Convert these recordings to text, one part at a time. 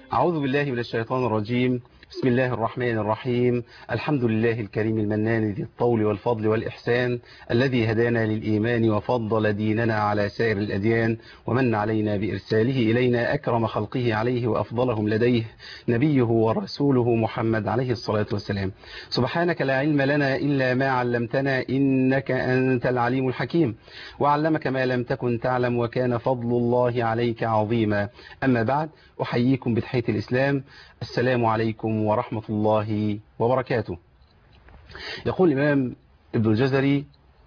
أعوذ بالله من الشيطان الرجيم بسم الله الرحمن الرحيم الحمد لله الكريم المنان ذي الطول والفضل والإحسان الذي هدانا للإيمان وفضل ديننا على سائر الأديان ومن علينا بإرساله إلينا أكرم خلقه عليه وأفضلهم لديه نبيه ورسوله محمد عليه الصلاة والسلام سبحانك لا علم لنا إلا ما علمتنا إنك أنت العليم الحكيم وعلمك ما لم تكن تعلم وكان فضل الله عليك عظيما أما بعد أحييكم بتحية الإسلام السلام عليكم ورحمة الله وبركاته يقول الإمام ابن الجزري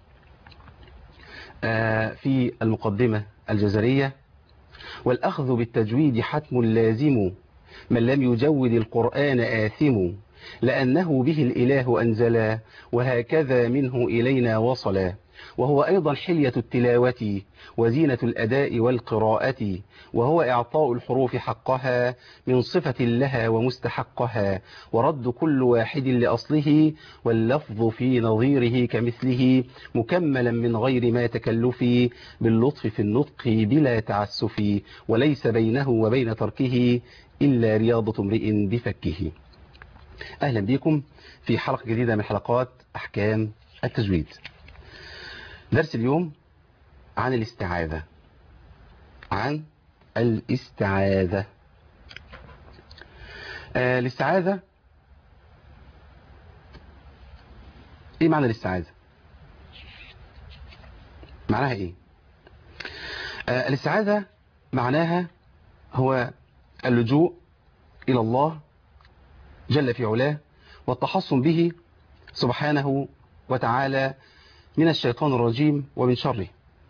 في المقدمة الجزرية والأخذ بالتجويد حتم لازم من لم يجود القرآن آثم لأنه به الإله أنزلا وهكذا منه إلينا وصلا وهو أيضا حلية التلاوة وزينة الأداء والقراءة وهو إعطاء الحروف حقها من صفة لها ومستحقها ورد كل واحد لأصله واللفظ في نظيره كمثله مكملا من غير ما تكلف باللطف في النطق بلا تعسف وليس بينه وبين تركه إلا رياضة امرئ بفكه أهلا بكم في حلقة جديدة من حلقات أحكام التجويد درس اليوم عن الاستعاذة عن الاستعاذة آه الاستعاذة ايه معنى الاستعاذة معناها ايه آه الاستعاذة معناها هو اللجوء الى الله جل في علاه والتحصن به سبحانه وتعالى من الشيطان الرجيم ومن شره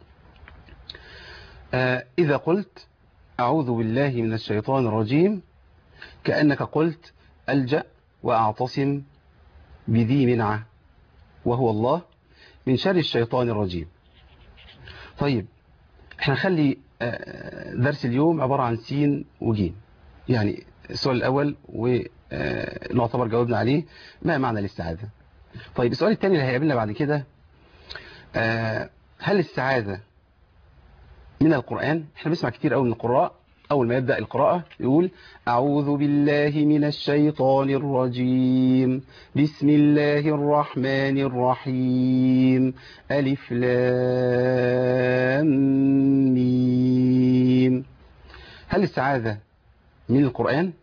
آه إذا قلت أعوذ بالله من الشيطان الرجيم كأنك قلت ألجأ وأعتصم بذي منعة وهو الله من شر الشيطان الرجيم طيب احنا نخلي آه درس اليوم عبارة عن سين وجيم يعني السؤال الأول ونعتبر جاوبنا عليه ما معنى الاستعاذة طيب السؤال الثاني اللي هيقابلنا بعد كده هل السعادة من القرآن احنا بنسمع كتير قوي من القراء أول ما يبدأ القراءة يقول أعوذ بالله من الشيطان الرجيم بسم الله الرحمن الرحيم ألف لام ميم هل السعادة من القرآن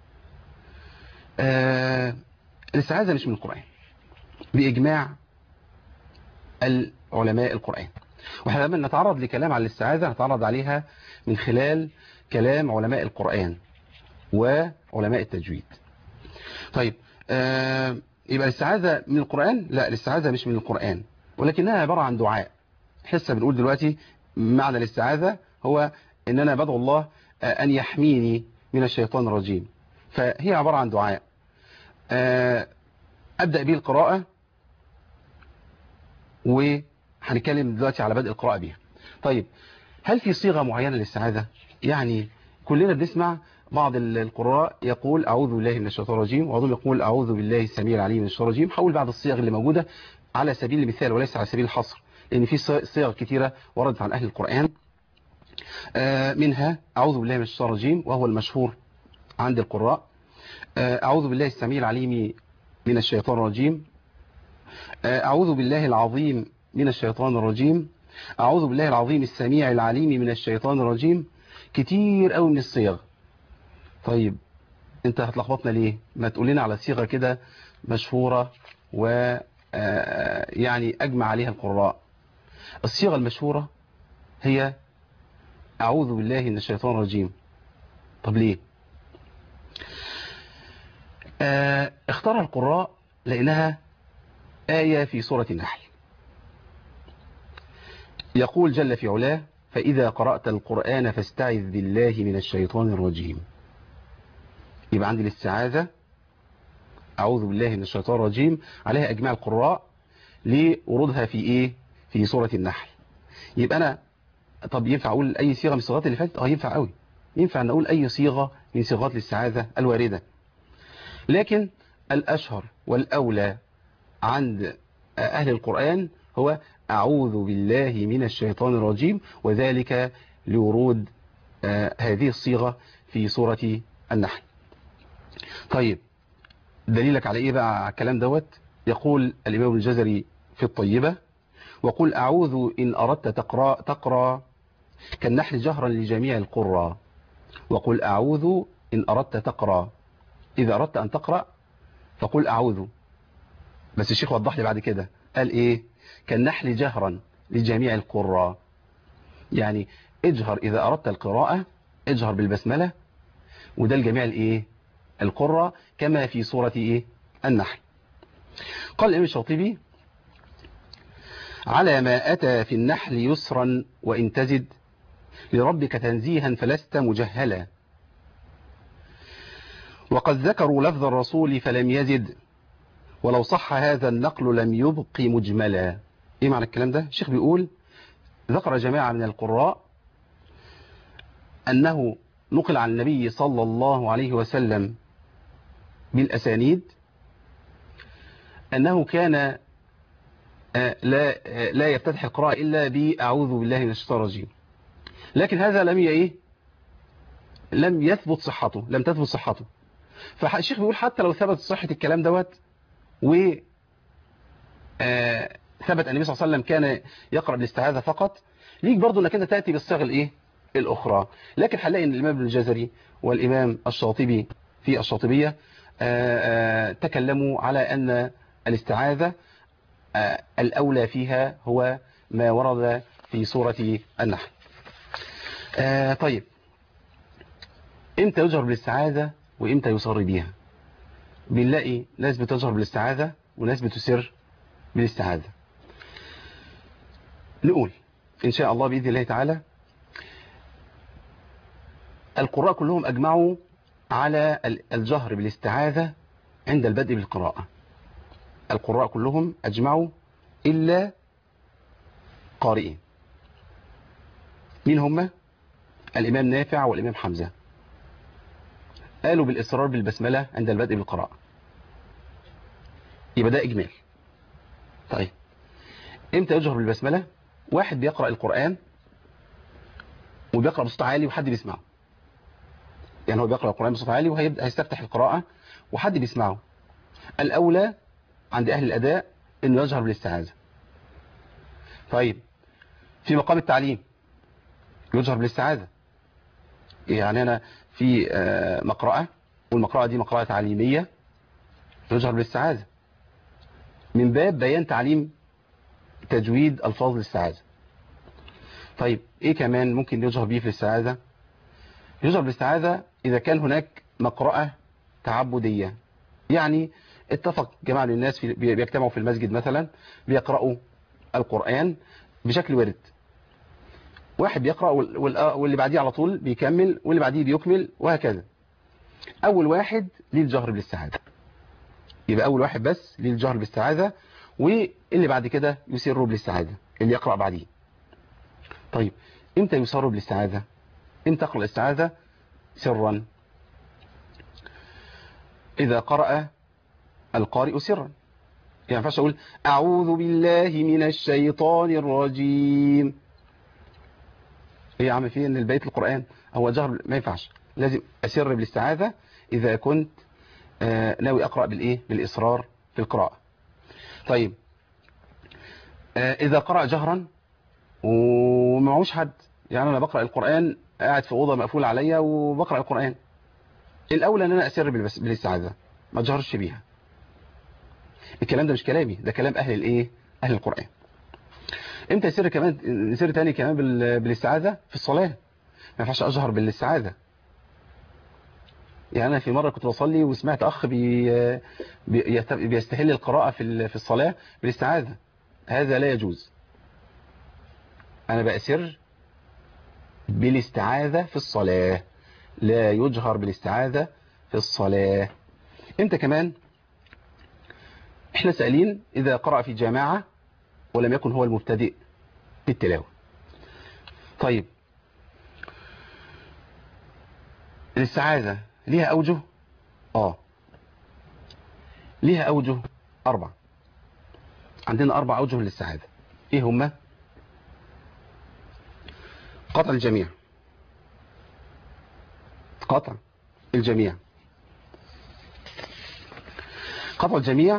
آه السعادة مش من القرآن بإجماع العلماء القرآن واحنا لما نتعرض لكلام على الاستعاذة نتعرض عليها من خلال كلام علماء القرآن وعلماء التجويد طيب آه يبقى الاستعاذة من القرآن لا الاستعاذة مش من القرآن ولكنها عبارة عن دعاء حسة بنقول دلوقتي معنى الاستعاذة هو ان انا بدعو الله آه ان يحميني من الشيطان الرجيم فهي عبارة عن دعاء آه أبدأ به القراءة وهنتكلم دلوقتي على بدء القراءة بيها طيب هل في صيغة معينة للسعادة يعني كلنا بنسمع بعض القراء يقول أعوذ بالله من الشيطان الرجيم وبعضهم يقول أعوذ بالله السميع العليم من الشيطان الرجيم حول بعض الصيغ اللي موجودة على سبيل المثال وليس على سبيل الحصر لأن في صيغ كثيرة وردت عن أهل القرآن منها أعوذ بالله من الشيطان الرجيم وهو المشهور عند القراء أعوذ بالله السميع العليم من الشيطان الرجيم أعوذ بالله العظيم من الشيطان الرجيم أعوذ بالله العظيم السميع العليم من الشيطان الرجيم كتير قوي من الصيغ طيب انت هتلخبطنا ليه ما تقول لنا على صيغة كده مشهورة و يعني أجمع عليها القراء الصيغة المشهورة هي أعوذ بالله من الشيطان الرجيم طب ليه اه اختارها القراء لأنها آية في سورة النحل يقول جل في علاه فإذا قرأت القرآن فاستعذ بالله من الشيطان الرجيم يبقى عندي الاستعاذة أعوذ بالله من الشيطان الرجيم عليها أجماع القراء لورودها في إيه في سورة النحل يبقى أنا طب ينفع أقول أي صيغة من الصيغات اللي فاتت اه ينفع قوي ينفع أن أقول أي صيغة من صيغات الاستعاذة الواردة لكن الأشهر والأولى عند أهل القرآن هو أعوذ بالله من الشيطان الرجيم وذلك لورود هذه الصيغة في سورة النحل طيب دليلك على ايه بقى على الكلام دوت يقول الامام الجزري في الطيبة وقل اعوذ ان اردت تقرأ, تقرأ كالنحل جهرا لجميع القرى وقل اعوذ ان اردت تقرأ اذا اردت ان تقرأ فقل اعوذ بس الشيخ وضح لي بعد كده قال ايه كالنحل جهرا لجميع القرى يعني اجهر اذا اردت القراءة اجهر بالبسملة وده لجميع الايه القرى كما في سورة ايه النحل قال الامام الشاطبي على ما اتى في النحل يسرا وان تزد لربك تنزيها فلست مجهلا وقد ذكروا لفظ الرسول فلم يزد ولو صح هذا النقل لم يبق مجملا ايه معنى الكلام ده الشيخ بيقول ذكر جماعة من القراء أنه نقل عن النبي صلى الله عليه وسلم بالأسانيد أنه كان لا لا يفتتح القراءة إلا بأعوذ بالله من الشيطان الرجيم لكن هذا لم ايه لم يثبت صحته لم تثبت صحته فالشيخ بيقول حتى لو ثبت صحة الكلام دوت و ثبت النبي صلى الله عليه وسلم كان يقرأ بالاستعاذة فقط ليك برضو انك انت تأتي بالصيغ الايه الاخرى لكن هنلاقي ان الامام ابن الجزري والامام الشاطبي في الشاطبية آآ آآ تكلموا على ان الاستعاذة الاولى فيها هو ما ورد في سورة النحل طيب امتى يجهر بالاستعاذة وامتى يصر بيها بنلاقي ناس بتجهر بالاستعاذة وناس بتسر بالاستعاذة نقول إن شاء الله بإذن الله تعالى القراء كلهم أجمعوا على الجهر بالاستعاذة عند البدء بالقراءة القراء كلهم أجمعوا إلا قارئين مين هم الإمام نافع والإمام حمزة قالوا بالإصرار بالبسملة عند البدء بالقراءة يبقى ده إجمال طيب امتى يجهر بالبسملة واحد بيقرأ القرآن وبيقرأ بصوت عالي وحد بيسمعه يعني هو بيقرأ القرآن بصوت عالي وهيستفتح القراءة وحد بيسمعه الأولى عند أهل الأداء أنه يجهر بالاستعاذة طيب في مقام التعليم يجهر بالاستعاذة يعني أنا في مقرأة والمقرأة دي مقرأة تعليمية يجهر بالاستعاذة من باب بيان تعليم تجويد الفاظ الاستعاذة طيب ايه كمان ممكن يجهر به في الاستعاذة يجهر بالاستعاذة اذا كان هناك مقرأة تعبدية يعني اتفق جماعة من الناس في بيجتمعوا في المسجد مثلا بيقرأوا القرآن بشكل ورد واحد بيقرأ واللي بعديه على طول بيكمل واللي بعديه بيكمل وهكذا اول واحد ليه الجهر بالاستعاذة يبقى اول واحد بس ليه الجهر بالاستعاذة واللي بعد كده يسر بالاستعاذة اللي يقرأ بعديه طيب امتى يسر بالاستعاذة امتى تقرأ الاستعاذة سرا اذا قرأ القارئ سرا يعني ما ينفعش اقول اعوذ بالله من الشيطان الرجيم ايه يا عم في ان البيت القرآن هو جهر ما ينفعش لازم اسر بالاستعاذة اذا كنت آه ناوي اقرأ بالايه بالاصرار في القراءة طيب آه اذا قرأ جهرا ومعوش حد يعني انا بقرأ القرآن قاعد في اوضه مقفول عليا وبقرأ القرآن الاولى ان انا اسر بالاستعاذة ما اجهرش بيها الكلام ده مش كلامي ده كلام اهل الايه اهل القرآن امتى يصير كمان يصير تاني كمان بالاستعاذة في الصلاة ما ينفعش اجهر بالاستعاذة يعني انا في مرة كنت بصلي وسمعت اخ بي بيستهل القراءة في في الصلاة بالاستعاذة هذا لا يجوز انا بأسر بالاستعاذة في الصلاة لا يجهر بالاستعاذة في الصلاة امتى كمان احنا سألين اذا قرأ في جماعة ولم يكن هو المبتدئ بالتلاوة طيب الاستعاذة ليها أوجه آه ليها أوجه أربع عندنا أربع أوجه للاستعاذة إيه هما قطع الجميع قطع الجميع قطع الجميع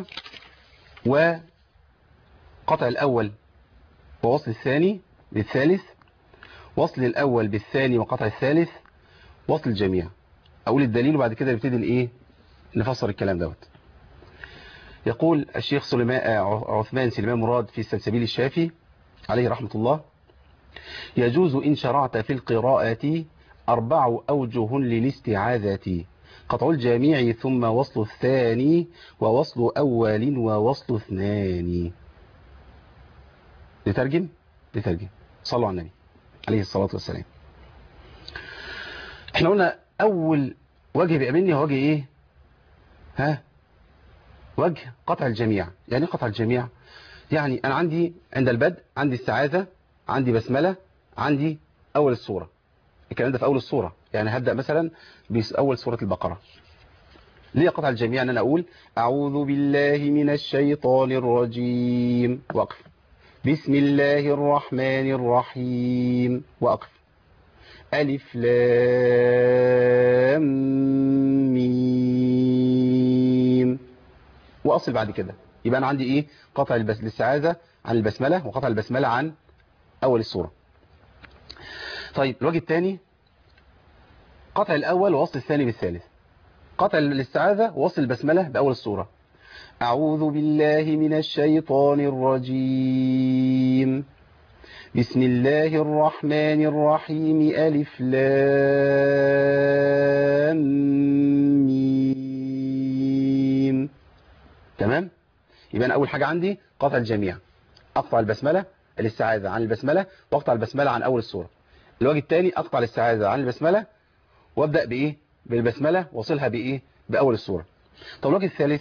وقطع الأول ووصل الثاني بالثالث وصل الأول بالثاني وقطع الثالث وصل الجميع أقول الدليل وبعد كده نبتدي الإيه نفسر الكلام دوت يقول الشيخ سليمان عثمان سليمان مراد في السلسبيل الشافي عليه رحمة الله يجوز إن شرعت في القراءة أربع أوجه للاستعاذة قطع الجميع ثم وصل الثاني ووصل أول ووصل اثنان نترجم نترجم صلوا على النبي عليه الصلاة والسلام احنا قلنا أول وجه بيقابلني هو وجه إيه ها وجه قطع الجميع يعني ايه قطع الجميع يعني أنا عندي عند البدء عندي استعاذة عندي بسملة عندي أول السورة الكلام ده في أول السورة يعني هبدأ مثلا بأول سورة البقرة ليه قطع الجميع أن أنا أقول أعوذ بالله من الشيطان الرجيم وقف بسم الله الرحمن الرحيم وقف ألف لام ميم وأصل بعد كده يبقى أنا عندي إيه قطع البس... الاستعاذة عن البسملة وقطع البسملة عن أول السورة طيب الوجه الثاني قطع الأول ووصل الثاني بالثالث قطع الاستعاذة ووصل البسملة بأول السورة أعوذ بالله من الشيطان الرجيم بسم الله الرحمن الرحيم ألف لام ميم تمام يبقى أنا أول حاجة عندي قطع الجميع أقطع البسملة الاستعاذة عن البسملة وأقطع البسملة عن أول السورة الوجه الثاني أقطع الاستعاذة عن البسملة وابدأ بإيه بالبسملة وصلها بإيه بأول السورة طب الوجه الثالث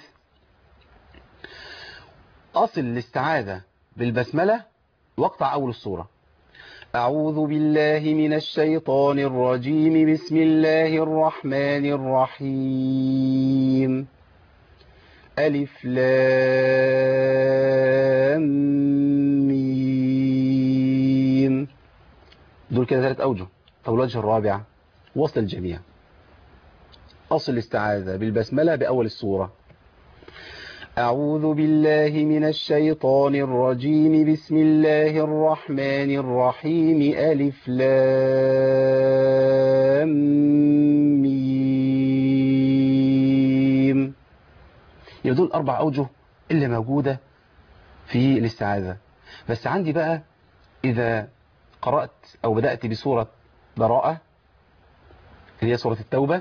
أصل الاستعاذة بالبسملة واقطع أول السورة أعوذ بالله من الشيطان الرجيم بسم الله الرحمن الرحيم ألف لام ميم دول كده ثلاث أوجه طب الوجه الرابع وصل الجميع أصل الاستعاذة بالبسملة بأول السورة أعوذ بالله من الشيطان الرجيم بسم الله الرحمن الرحيم ألف لام ميم يبقى دول أربع أوجه اللي موجودة في الاستعاذة بس عندي بقى إذا قرأت أو بدأت بسورة براءة اللي هي سورة التوبة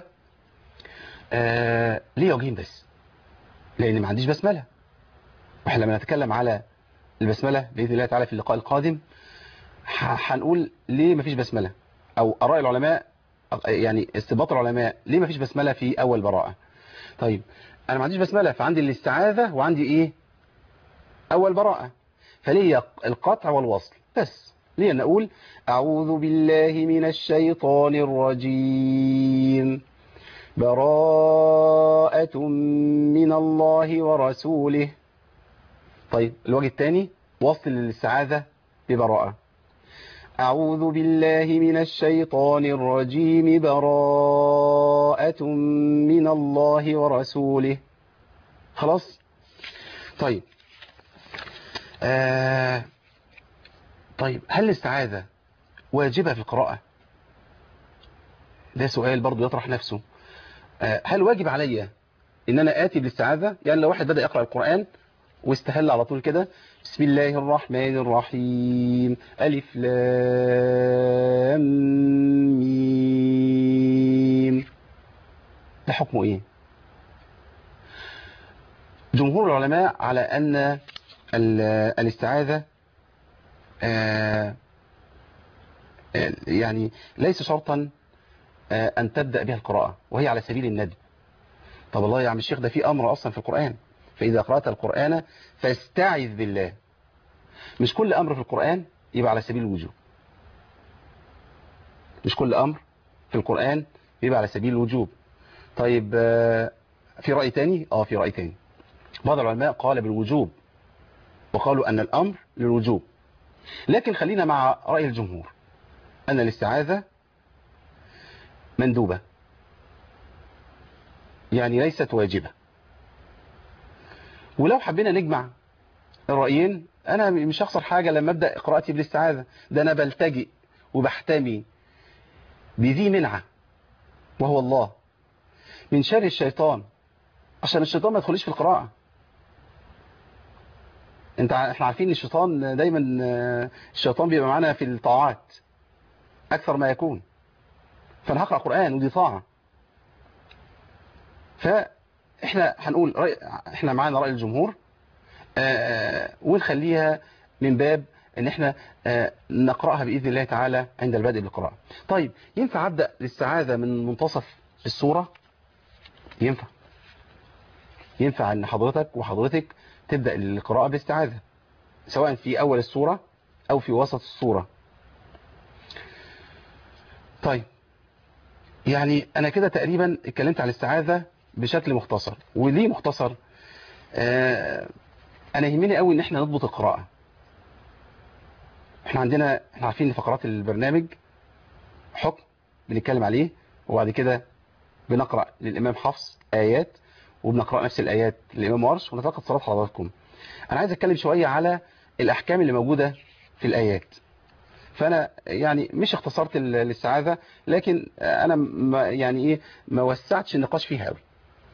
آه ليه وجهين بس لأن ما عنديش بسملة واحنا لما نتكلم على البسملة بإذن الله تعالى في اللقاء القادم هنقول ليه ما فيش بسملة أو أراء العلماء يعني استباط العلماء ليه ما فيش بسملة في أول براءة طيب أنا ما عنديش بسملة فعندي الاستعاذة وعندي إيه أول براءة فليه القطع والوصل بس ليه نقول أعوذ بالله من الشيطان الرجيم براءة من الله ورسوله طيب الوجه الثاني وصل للسعادة ببراءة أعوذ بالله من الشيطان الرجيم براءة من الله ورسوله خلاص طيب آه طيب هل الاستعاذة واجبة في القراءة ده سؤال برضو يطرح نفسه هل واجب عليا ان انا اتي بالاستعاذة يعني لو واحد بدأ يقرأ القرآن واستهل على طول كده بسم الله الرحمن الرحيم ألف لام ميم ده حكمه ايه جمهور العلماء على ان الاستعاذة يعني ليس شرطا أن تبدأ بها القراءة وهي على سبيل الندب طب والله يا عم الشيخ ده في أمر أصلا في القرآن فإذا قرأت القرآن فاستعذ بالله مش كل أمر في القرآن يبقى على سبيل الوجوب مش كل أمر في القرآن يبقى على سبيل الوجوب طيب في رأي تاني اه في رأي تاني بعض العلماء قال بالوجوب وقالوا أن الأمر للوجوب لكن خلينا مع رأي الجمهور أن الاستعاذة مندوبة يعني ليست واجبة ولو حبينا نجمع الرأيين أنا مش هخسر حاجة لما أبدأ قراءتي بالاستعاذة ده أنا بلتجئ وبحتمي بذي منعة وهو الله من شر الشيطان عشان الشيطان ما يدخليش في القراءة انت احنا عارفين الشيطان دايما الشيطان بيبقى معانا في الطاعات اكثر ما يكون فانا هقرا قران ودي طاعه فاحنا هنقول رأي احنا معانا راي الجمهور آه ونخليها من باب ان احنا آه نقراها باذن الله تعالى عند البدء بالقراءه طيب ينفع ابدا الاستعاذه من منتصف السوره ينفع ينفع ان حضرتك وحضرتك تبدأ القراءة بالاستعاذة سواء في أول السورة أو في وسط السورة طيب يعني أنا كده تقريبا اتكلمت على الاستعاذة بشكل مختصر وليه مختصر آه أنا يهمني قوي إن احنا نضبط القراءة احنا عندنا احنا عارفين فقرات البرنامج حكم بنتكلم عليه وبعد كده بنقرأ للإمام حفص آيات وبنقرأ نفس الآيات للإمام ورش ونتلقى صلاة حضراتكم أنا عايز أتكلم شوية على الأحكام اللي موجودة في الآيات فأنا يعني مش اختصرت الاستعاذة لكن أنا ما يعني إيه ما وسعتش النقاش فيها قوي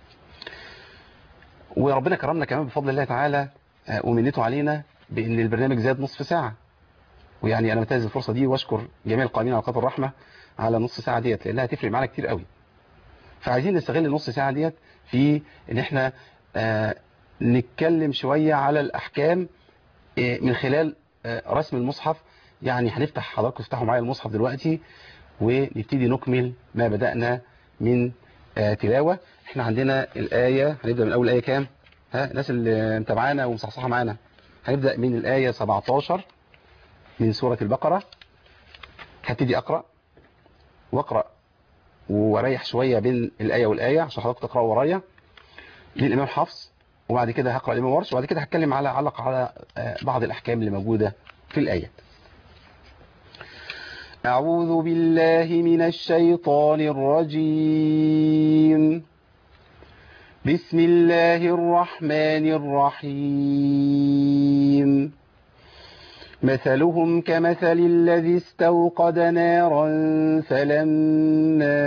وربنا كرمنا كمان بفضل الله تعالى ومنته علينا بأن البرنامج زاد نصف ساعة ويعني أنا بنتهز الفرصة دي واشكر جميع القائمين على قناة الرحمة على نص ساعة ديت لأنها هتفرق معانا كتير قوي فعايزين نستغل النص ساعة ديت في ان احنا آه نتكلم شوية على الاحكام آه من خلال آه رسم المصحف يعني هنفتح حضراتكم تفتحوا معايا المصحف دلوقتي ونبتدي نكمل ما بدأنا من تلاوة احنا عندنا الآية هنبدأ من اول آية كام ها الناس اللي متابعانا ومصحصحة معانا هنبدأ من الآية 17 من سورة البقرة هبتدي أقرأ واقرأ واريح شوية بين الآية والآية عشان حضرتك تقرأوا ورايا للإمام حفص وبعد كده هقرأ الإمام ورش وبعد كده هتكلم على علق على بعض الأحكام اللي موجودة في الآيات أعوذ بالله من الشيطان الرجيم بسم الله الرحمن الرحيم مثلهم كمثل الذي استوقد نارا فلما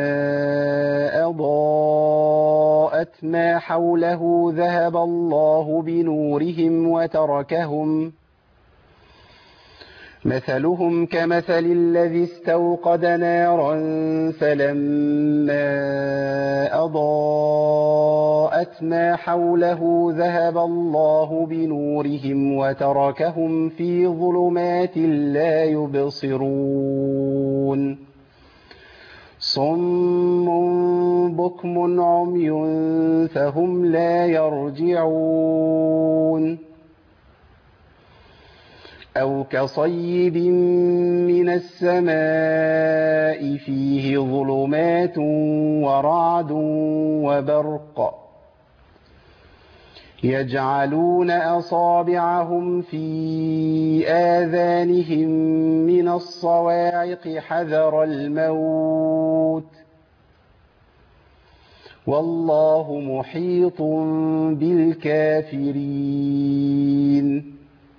أضاءت ما حوله ذهب الله بنورهم وتركهم مثلهم كمثل الذي استوقد نارا فلما أضاءت ما حوله ذهب الله بنورهم وتركهم في ظلمات لا يبصرون صم بكم عمي فهم لا يرجعون أو كصيب من السماء فيه ظلمات ورعد وبرق يجعلون أصابعهم في آذانهم من الصواعق حذر الموت والله محيط بالكافرين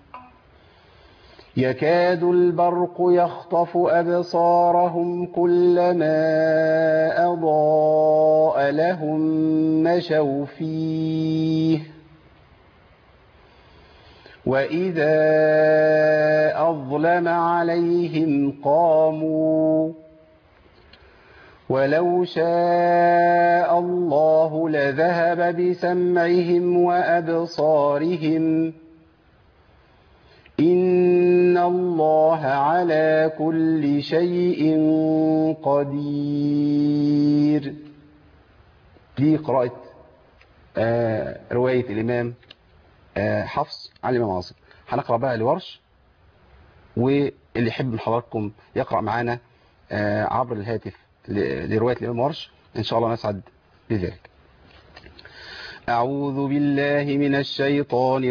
يكاد البرق يخطف أبصارهم كلما أضاء لهم مشوا فيه وإذا أظلم عليهم قاموا ولو شاء الله لذهب بسمعهم وأبصارهم إن الله على كل شيء قدير دي قراءة آه رواية الإمام آه حفص عن الإمام عاصم هنقرأ بقى لورش واللي يحب من حضراتكم يقرأ معانا آه عبر الهاتف لرواية الإمام ورش إن شاء الله نسعد بذلك أعوذ بالله من الشيطان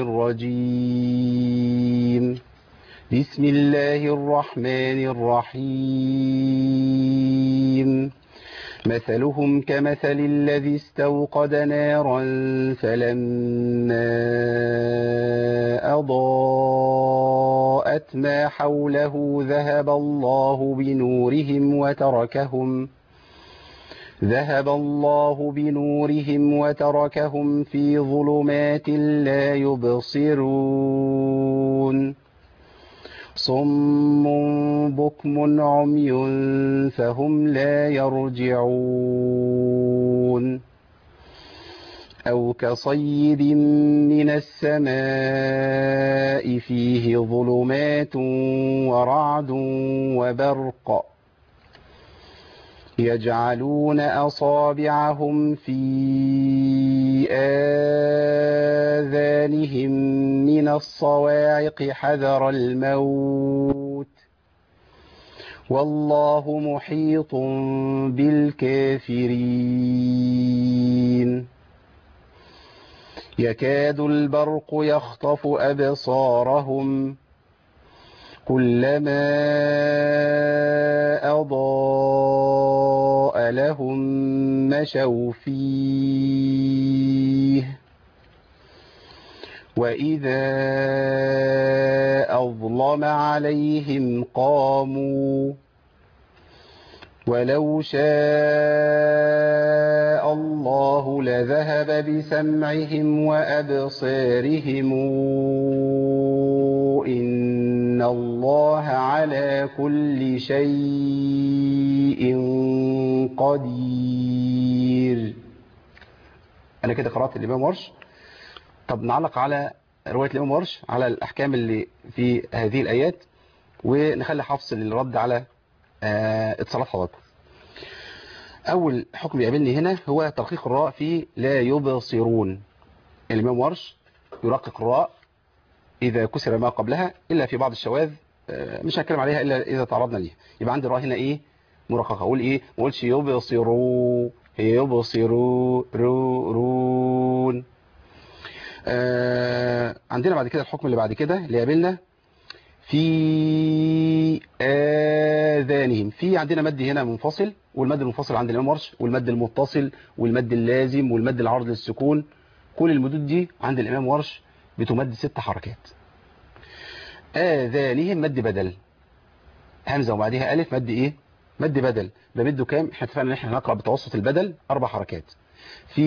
الرجيم بسم الله الرحمن الرحيم مثلهم كمثل الذي استوقد نارا فلما أضاءت ما حوله ذهب الله بنورهم وتركهم ذهب الله بنورهم وتركهم في ظلمات لا يبصرون صم بكم عمي فهم لا يرجعون أو كصيد من السماء فيه ظلمات ورعد وبرق يجعلون أصابعهم في آذانهم من الصواعق حذر الموت والله محيط بالكافرين يكاد البرق يخطف أبصارهم كلما أضاء لهم مشوا فيه وإذا أظلم عليهم قاموا ولو شاء الله لذهب بسمعهم وأبصارهم إن الله على كل شيء قدير أنا كده قرأت الإمام ورش طب نعلق على رواية الإمام ورش على الأحكام اللي في هذه الآيات ونخلي حفص للرد على اتصالات حضراتكم أول حكم يقابلني هنا هو ترقيق الراء في لا يبصرون الإمام ورش يرقق الراء إذا كسر ما قبلها إلا في بعض الشواذ مش هنتكلم عليها إلا إذا تعرضنا ليها يبقى عندي الراء هنا إيه مرققة أقول إيه ما أقولش يبصروا هي يبصروا رو رون آه عندنا بعد كده الحكم اللي بعد كده اللي قابلنا في آذانهم في عندنا مد هنا منفصل والمد المنفصل عند الإمام ورش والمد المتصل والمد اللازم والمد العرض للسكون كل المدود دي عند الإمام ورش بتمد ست حركات آذانهم مد بدل همزة وبعدها ألف مد إيه مد بدل بمده كام احنا اتفقنا ان احنا هنقرأ بتوسط البدل أربع حركات في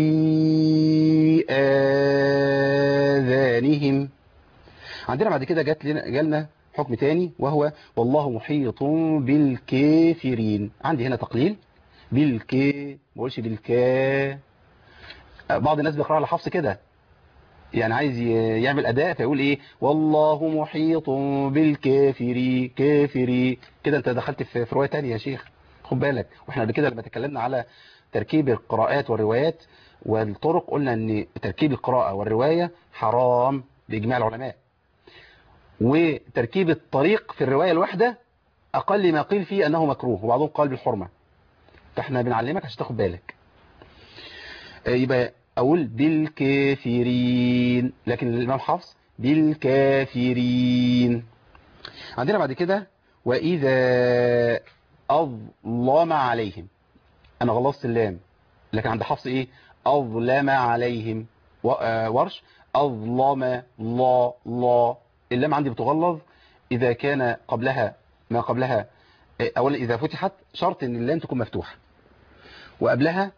آذانهم عندنا بعد كده جات لنا جالنا حكم تاني وهو والله محيط بالكافرين عندي هنا تقليل بالكي ما بقولش بالكا بعض الناس بيقرأ على حفص كده يعني عايز يعمل أداء فيقول إيه والله محيط بالكافري كافري كده أنت دخلت في رواية تانية يا شيخ خد بالك وإحنا قبل كده لما تكلمنا على تركيب القراءات والروايات والطرق قلنا أن تركيب القراءة والرواية حرام بإجماع العلماء وتركيب الطريق في الرواية الواحدة أقل ما قيل فيه أنه مكروه وبعضهم قال بالحرمة فإحنا بنعلمك عشان تاخد بالك يبقى أقول بالكافرين لكن الإمام حفص بالكافرين عندنا بعد كده وإذا أظلم عليهم أنا غلصت اللام لكن عند حفص إيه أظلم عليهم ورش أظلم لا لا اللام عندي بتغلظ إذا كان قبلها ما قبلها أولا إذا فتحت شرط أن اللام تكون مفتوحة وقبلها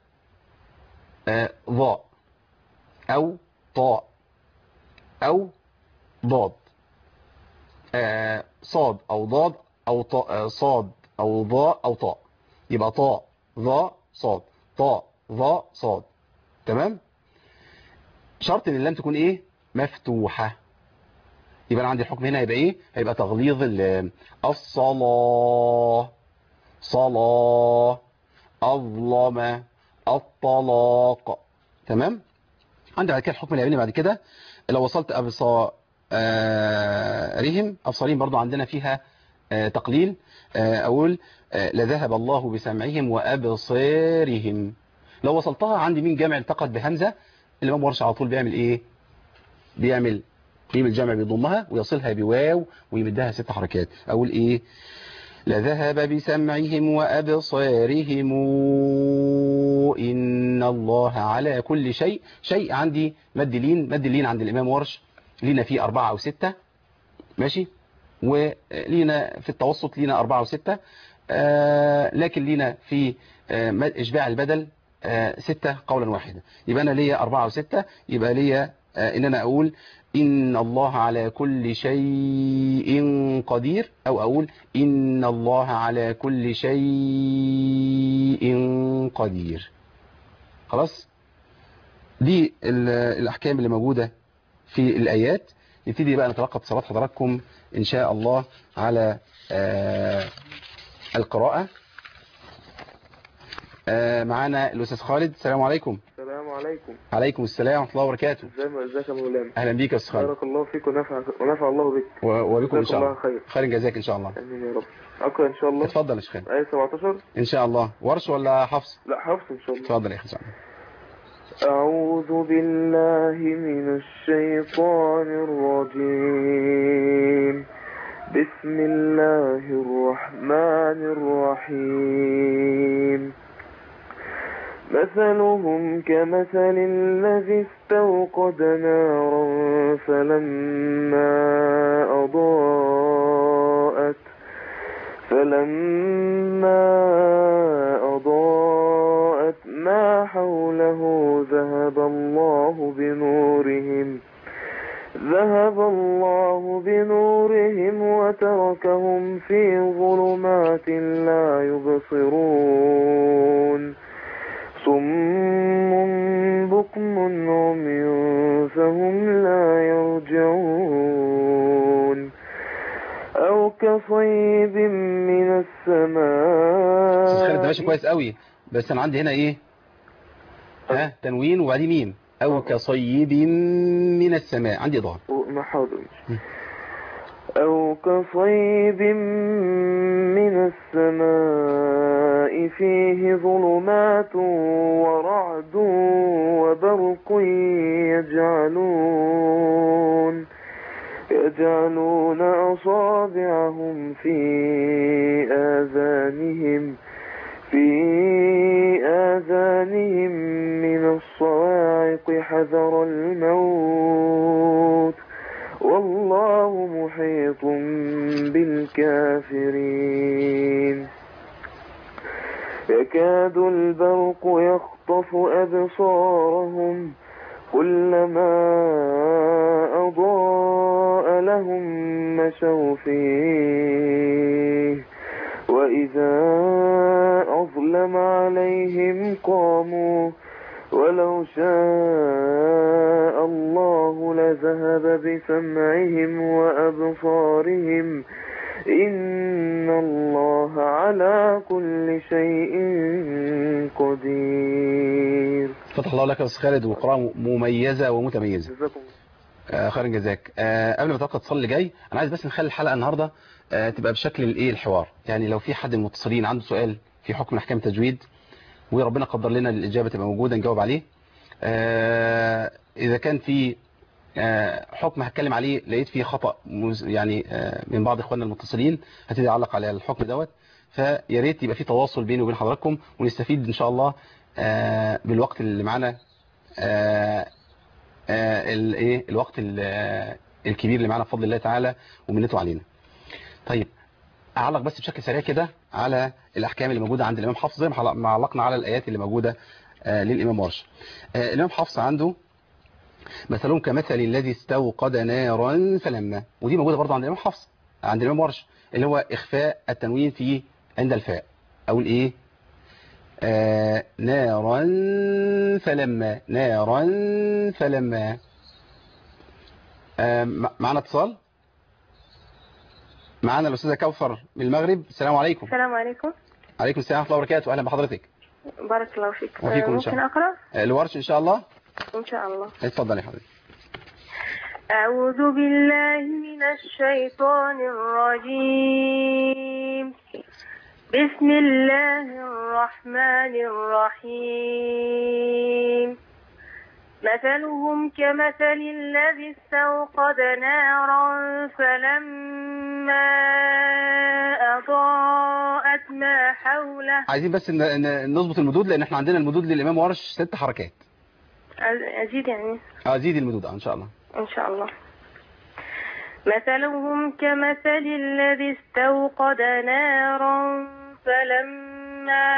ضاء أو طاء أو ضاد صاد أو ضاد أو طاء صاد أو ضاء أو طاء يبقى طاء ضاء صاد طاء ضاء صاد تمام شرط ان اللام تكون ايه مفتوحة يبقى انا عندي الحكم هنا هيبقى ايه هيبقى تغليظ الصلاة صلاة الظلم الطلاق تمام عندي بعد كده الحكم اللي بعد كده لو وصلت ابصارهم ابصارهم برضو عندنا فيها تقليل اقول لذهب الله بسمعهم وابصارهم لو وصلتها عندي مين جامع التقط بهمزه الامام ورش على طول بيعمل ايه بيعمل ميم الجمع بيضمها ويصلها بواو ويمدها ست حركات اقول ايه لذهب بسمعهم وابصارهم الله على كل شيء شيء عندي مد لين مد لين عند الإمام ورش لينا فيه أربعة أو ستة ماشي ولينا في التوسط لينا أربعة وستة آه لكن لينا في آه مد- إشباع البدل آه ستة قولا واحدا يبقى أنا ليا أربعة وستة يبقى ليا آه إن أنا أقول إن الله على كل شيء قدير أو أقول إن الله على كل شيء قدير خلاص دي ال- الأحكام اللي موجودة في الآيات نبتدي بقى نتلقى اتصالات حضراتكم إن شاء الله على آه، القراءة آه، معانا الأستاذ خالد السلام عليكم السلام عليكم عليكم السلام ورحمة الله وبركاته ازاي ما ازيك يا مولانا أهلا بيك يا أستاذ خالد بارك الله فيك ونفع ونفع الله بك و- وبكم إن جزاك شاء الله الله خير خير جزاك إن شاء الله امين يا رب اقرا ان شاء الله اتفضل يا شيخ خالد آية 17 إن شاء الله ورش ولا حفص لا حفص ان شاء الله اتفضل يا أخي سعد. أعوذ بالله من الشيطان الرجيم بسم الله الرحمن الرحيم مثلهم كمثل الذي استوقد نارا فلما أضاءت فلما أضاءت ما حوله ذهب الله بنورهم ذهب الله بنورهم وتركهم في ظلمات لا يبصرون صم بكم عمي فهم لا يرجعون أو كصيب من أستاذ خالد ده ماشي السماء كويس قوي بس أنا عندي هنا إيه ها تنوين وبعدين ميم أو كصيب من السماء عندي ضاد ما حاضر أو كصيب من السماء فيه ظلمات ورعد وبرق يجعلون يجعلون أصابعهم في آذانهم في آذانهم من الصواعق حذر الموت والله محيط بالكافرين يكاد البرق يخطف أبصارهم كلما أضاء لهم مشوا فيه وإذا أظلم عليهم قاموا ولو شاء الله لذهب بسمعهم وأبصارهم إن الله على كل شيء قدير فتح الله لك يا أستاذ خالد وقراءة مميزة ومتميزة جزاكم آه خير جزاك آه قبل ما اتلقى اتصال اللي جاي انا عايز بس نخلي الحلقه النهارده آه تبقى بشكل الايه الحوار يعني لو في حد من المتصلين عنده سؤال في حكم احكام التجويد وربنا قدر لنا الاجابه تبقى موجوده نجاوب عليه آه اذا كان في آه حكم هتكلم عليه لقيت فيه خطا مز- يعني آه من بعض اخواننا المتصلين هبتدي اعلق على الحكم دوت فيا ريت يبقى في تواصل بيني وبين حضراتكم ونستفيد ان شاء الله آه بالوقت اللي معانا آه آه، ال- ايه الوقت ال- آه، الكبير اللي معانا بفضل الله تعالى ومنته علينا طيب اعلق بس بشكل سريع كده على الاحكام اللي موجوده عند الامام حفص زي ما حل- ما علقنا على الايات اللي موجوده آه، للامام ورش آه، الامام حفص عنده مثلهم كمثل الذي استوقد نارا فلما ودي موجوده برضه عند الامام حفص عند الامام ورش اللي هو اخفاء التنوين في عند الفاء او الايه آه نارا فلما نارا فلما آه مع- معنا اتصال معنا الأستاذة كوثر من المغرب السلام عليكم السلام عليكم عليكم السلام ورحمة الله وبركاته أهلا بحضرتك بارك الله فيك وفيكم آه، إن شاء ممكن الله. أقرأ آه، الورش إن شاء الله إن شاء الله اتفضل يا حضرتك أعوذ بالله من الشيطان الرجيم بسم الله الرحمن الرحيم مثلهم كمثل الذي استوقد نارا فلما أضاءت ما حوله عايزين بس ن- ن- نظبط المدود لان احنا عندنا المدود للامام ورش ست حركات أزيد يعني اه زيد المدود اه ان شاء الله إن شاء الله مثلهم كمثل الذي استوقد نارا فلما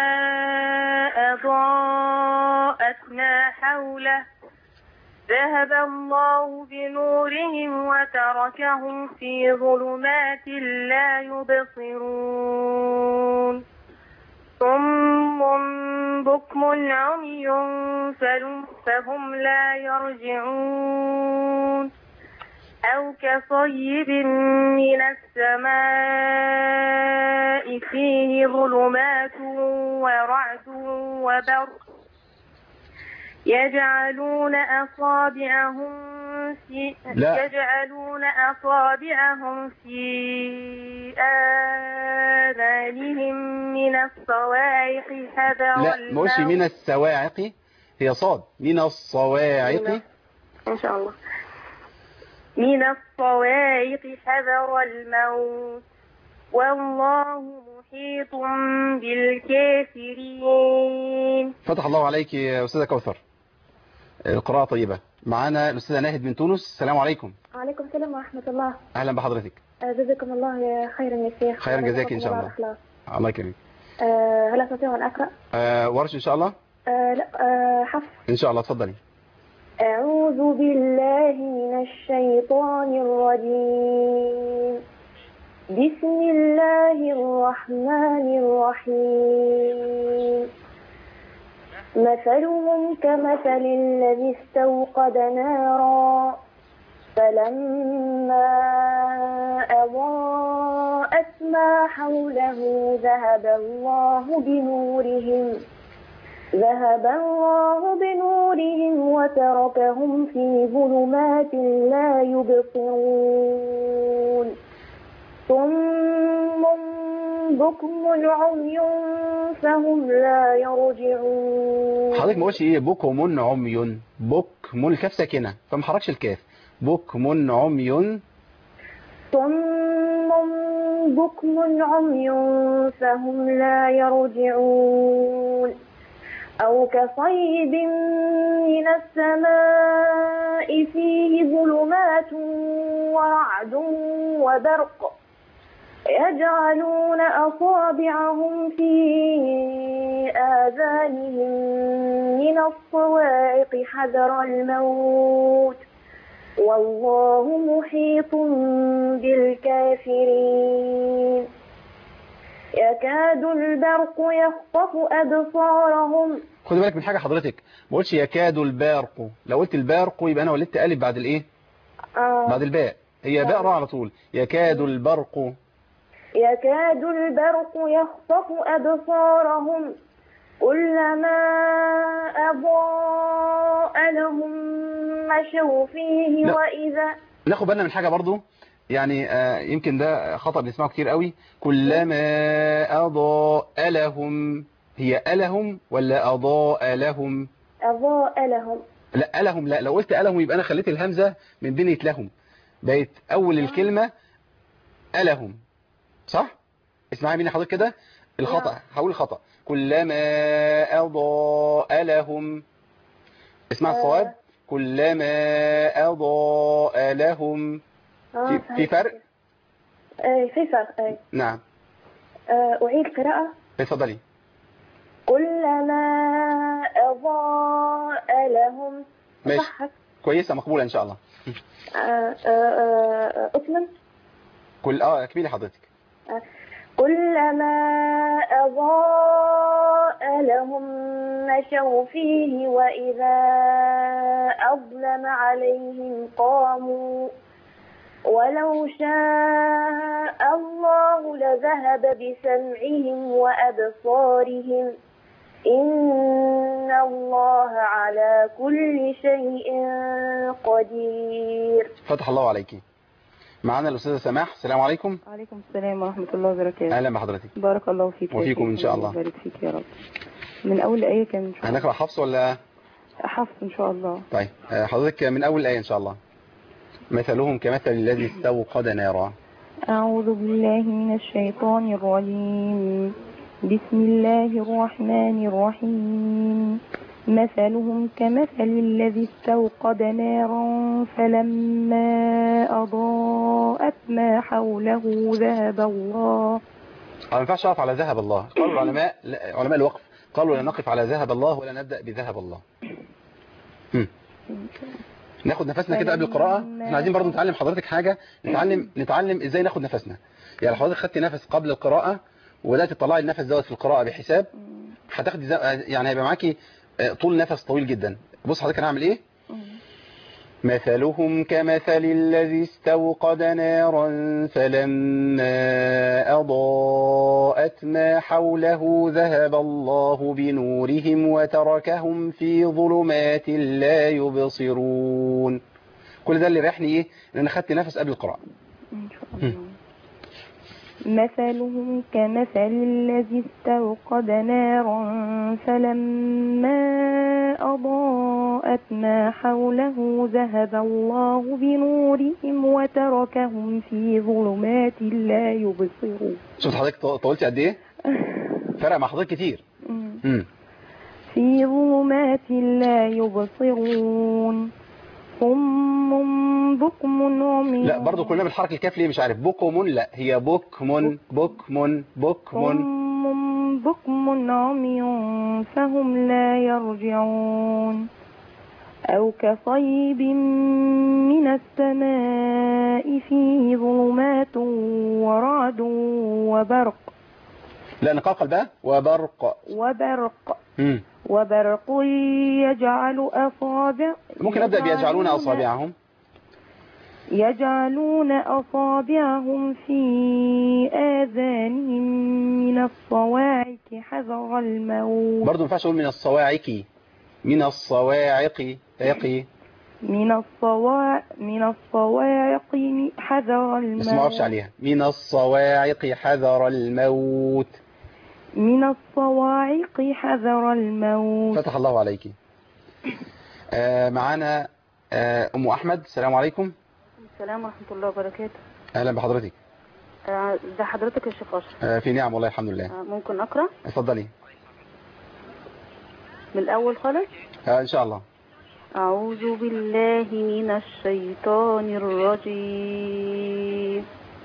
أضاءت ما حوله ذهب الله بنورهم وتركهم في ظلمات لا يبصرون صم بكم عمي فلم- فهم لا يرجعون أو كصيب من السماء فيه ظلمات ورعد وبرق يجعلون أصابعهم في لا. يجعلون أصابعهم في آذانهم من الصواعق حذر لا مش الموت. من السواعق هي صاد من الصواعق إن شاء الله من الصواعق حذر الموت والله محيط بالكافرين فتح الله عليك يا استاذه كوثر القراءه طيبه معانا الاستاذه ناهد من تونس السلام عليكم وعليكم السلام ورحمة الله اهلا بحضرتك آه، جزاكم الله خيرا يا شيخ خيراً جزاك إن شاء الله. الإخلاص. الله يكرمك آه، هل أستطيع أن أقرأ؟ آه ورش ان شاء الله آه، لا آه، حفص ان شاء الله اتفضلي أعوذ بالله من الشيطان الرجيم بسم الله الرحمن الرحيم مثلهم كمثل الذي استوقد نارا فلما أضاءت ما حوله ذهب الله بنورهم ذهب الله بنورهم وتركهم في ظلمات لا يبصرون صم بكم عمي فهم لا يرجعون حضرتك ما قلتش ايه بكم عمي بكم الكاف ساكنه فما حركش الكاف بكم عمي صم بكم عمي فهم لا يرجعون أو كصيب من السماء فيه ظلمات ورعد وبرق يجعلون أصابعهم في آذانهم من الصواعق حذر الموت والله محيط بالكافرين يكاد البرق يخطف أبصارهم خدي بالك من حاجه حضرتك ما قلتش يكاد البارق لو قلت البارق يبقى انا ولدت الف بعد الايه آه بعد الباء هي باء راء على طول يكاد البرق يكاد البرق يخطف أبصارهم كلما أضاء لهم مشوا فيه لا. وإذا ناخد بالنا من حاجه برضو يعني آه يمكن ده خطأ بنسمعه كتير قوي كلما أضاء لهم هي ألهم ولا أضاء لهم أضاء لهم لا ألهم لا لو قلت ألهم يبقى أنا خليت الهمزة من بنية لهم بقت أول الكلمة ألهم صح اسمعي مني حضرتك كده الخطأ هقول الخطأ كلما أضاء لهم اسمع الصواب كلما أضاء لهم آه، في, في فرق آه، في فرق آه. نعم آه، أعيد قراءة اتفضلي كلما أضاء لهم ماشي. صحت كويسة مقبولة إن شاء الله آه، آه، آه، أتمم كل اه اكملي حضرتك كلما أضاء لهم مشوا فيه وإذا أظلم عليهم قاموا ولو شاء الله لذهب بسمعهم وأبصارهم إن الله على كل شيء قدير فتح الله عليكي معانا الأستاذة سماح السلام عليكم وعليكم السلام ورحمة الله وبركاته أهلا بحضرتك بارك الله فيك يا وفيكم شيخ. إن شاء الله. بارك فيك يا رب من أول آية كان شو هنقرأ حفص ولا حفظ إن شاء الله طيب آه، حضرتك من أول الآية إن شاء الله مثلهم كمثل الذي استوقد نارا أعوذ بالله من الشيطان الرجيم بسم الله الرحمن الرحيم مثلهم كمثل الذي استوقد نارا فلما أضاءت ما حوله ذهب الله أنا ما ينفعش أقف على ذهب الله قالوا العلماء لا- علماء الوقف قالوا لا نقف على ذهب الله ولا نبدأ بذهب الله هم. ناخد نفسنا كده قبل القراءة احنا عايزين برضو نتعلم حضرتك حاجة نتعلم نتعلم ازاي ناخد نفسنا يعني لو حضرتك خدت نفس قبل القراءة وبدأت تطلعي النفس دوت في القراءة بحساب هتاخدي زي- يعني هيبقى معاكي آه، طول نفس طويل جدا بص حضرتك انا هعمل ايه مثلهم كمثل الذي استوقد نارا فلما أضاءت ما حوله ذهب الله بنورهم وتركهم في ظلمات لا يبصرون كل ده اللي ريحني ايه ان انا خدت نفس قبل القراءة إن شاء الله مثلهم كمثل الذي استوقد نارا فلما أضاءت ما حوله ذهب الله بنورهم وتركهم في ظلمات لا يبصرون شفت حضرتك طولتي قد ايه فرق مع حضرتك كتير مم. في ظلمات لا يبصرون صم بكم عمي لا برضو كلنا بالحركة الكاف ليه مش عارف بكم لا هي بكم بكم بكم صم بكم عمي فهم لا يرجعون أو كصيب من السماء فيه ظلمات ورعد وبرق لا نقلقل بقى وبرق وبرق مم. وبرق يجعل أصابع ممكن نبدأ بيجعلون أصابعهم يجعلون أصابعهم في آذانهم من الصواعق حذر الموت برضو ما ينفعش اقول من الصواعق من الصواعق يقي من الصواع من الصواعق حذر بس ما اعرفش الموت عليها من الصواعق حذر الموت من الصواعق حذر الموت فتح الله عليك آه معانا آه ام احمد السلام عليكم السلام ورحمة الله وبركاته اهلا بحضرتك آه، ده حضرتك يا شيخ أشرف آه في نعم والله الحمد لله آه، ممكن أقرأ اتفضلي من الأول خالص آه ان شاء الله أعوذ بالله من الشيطان الرجيم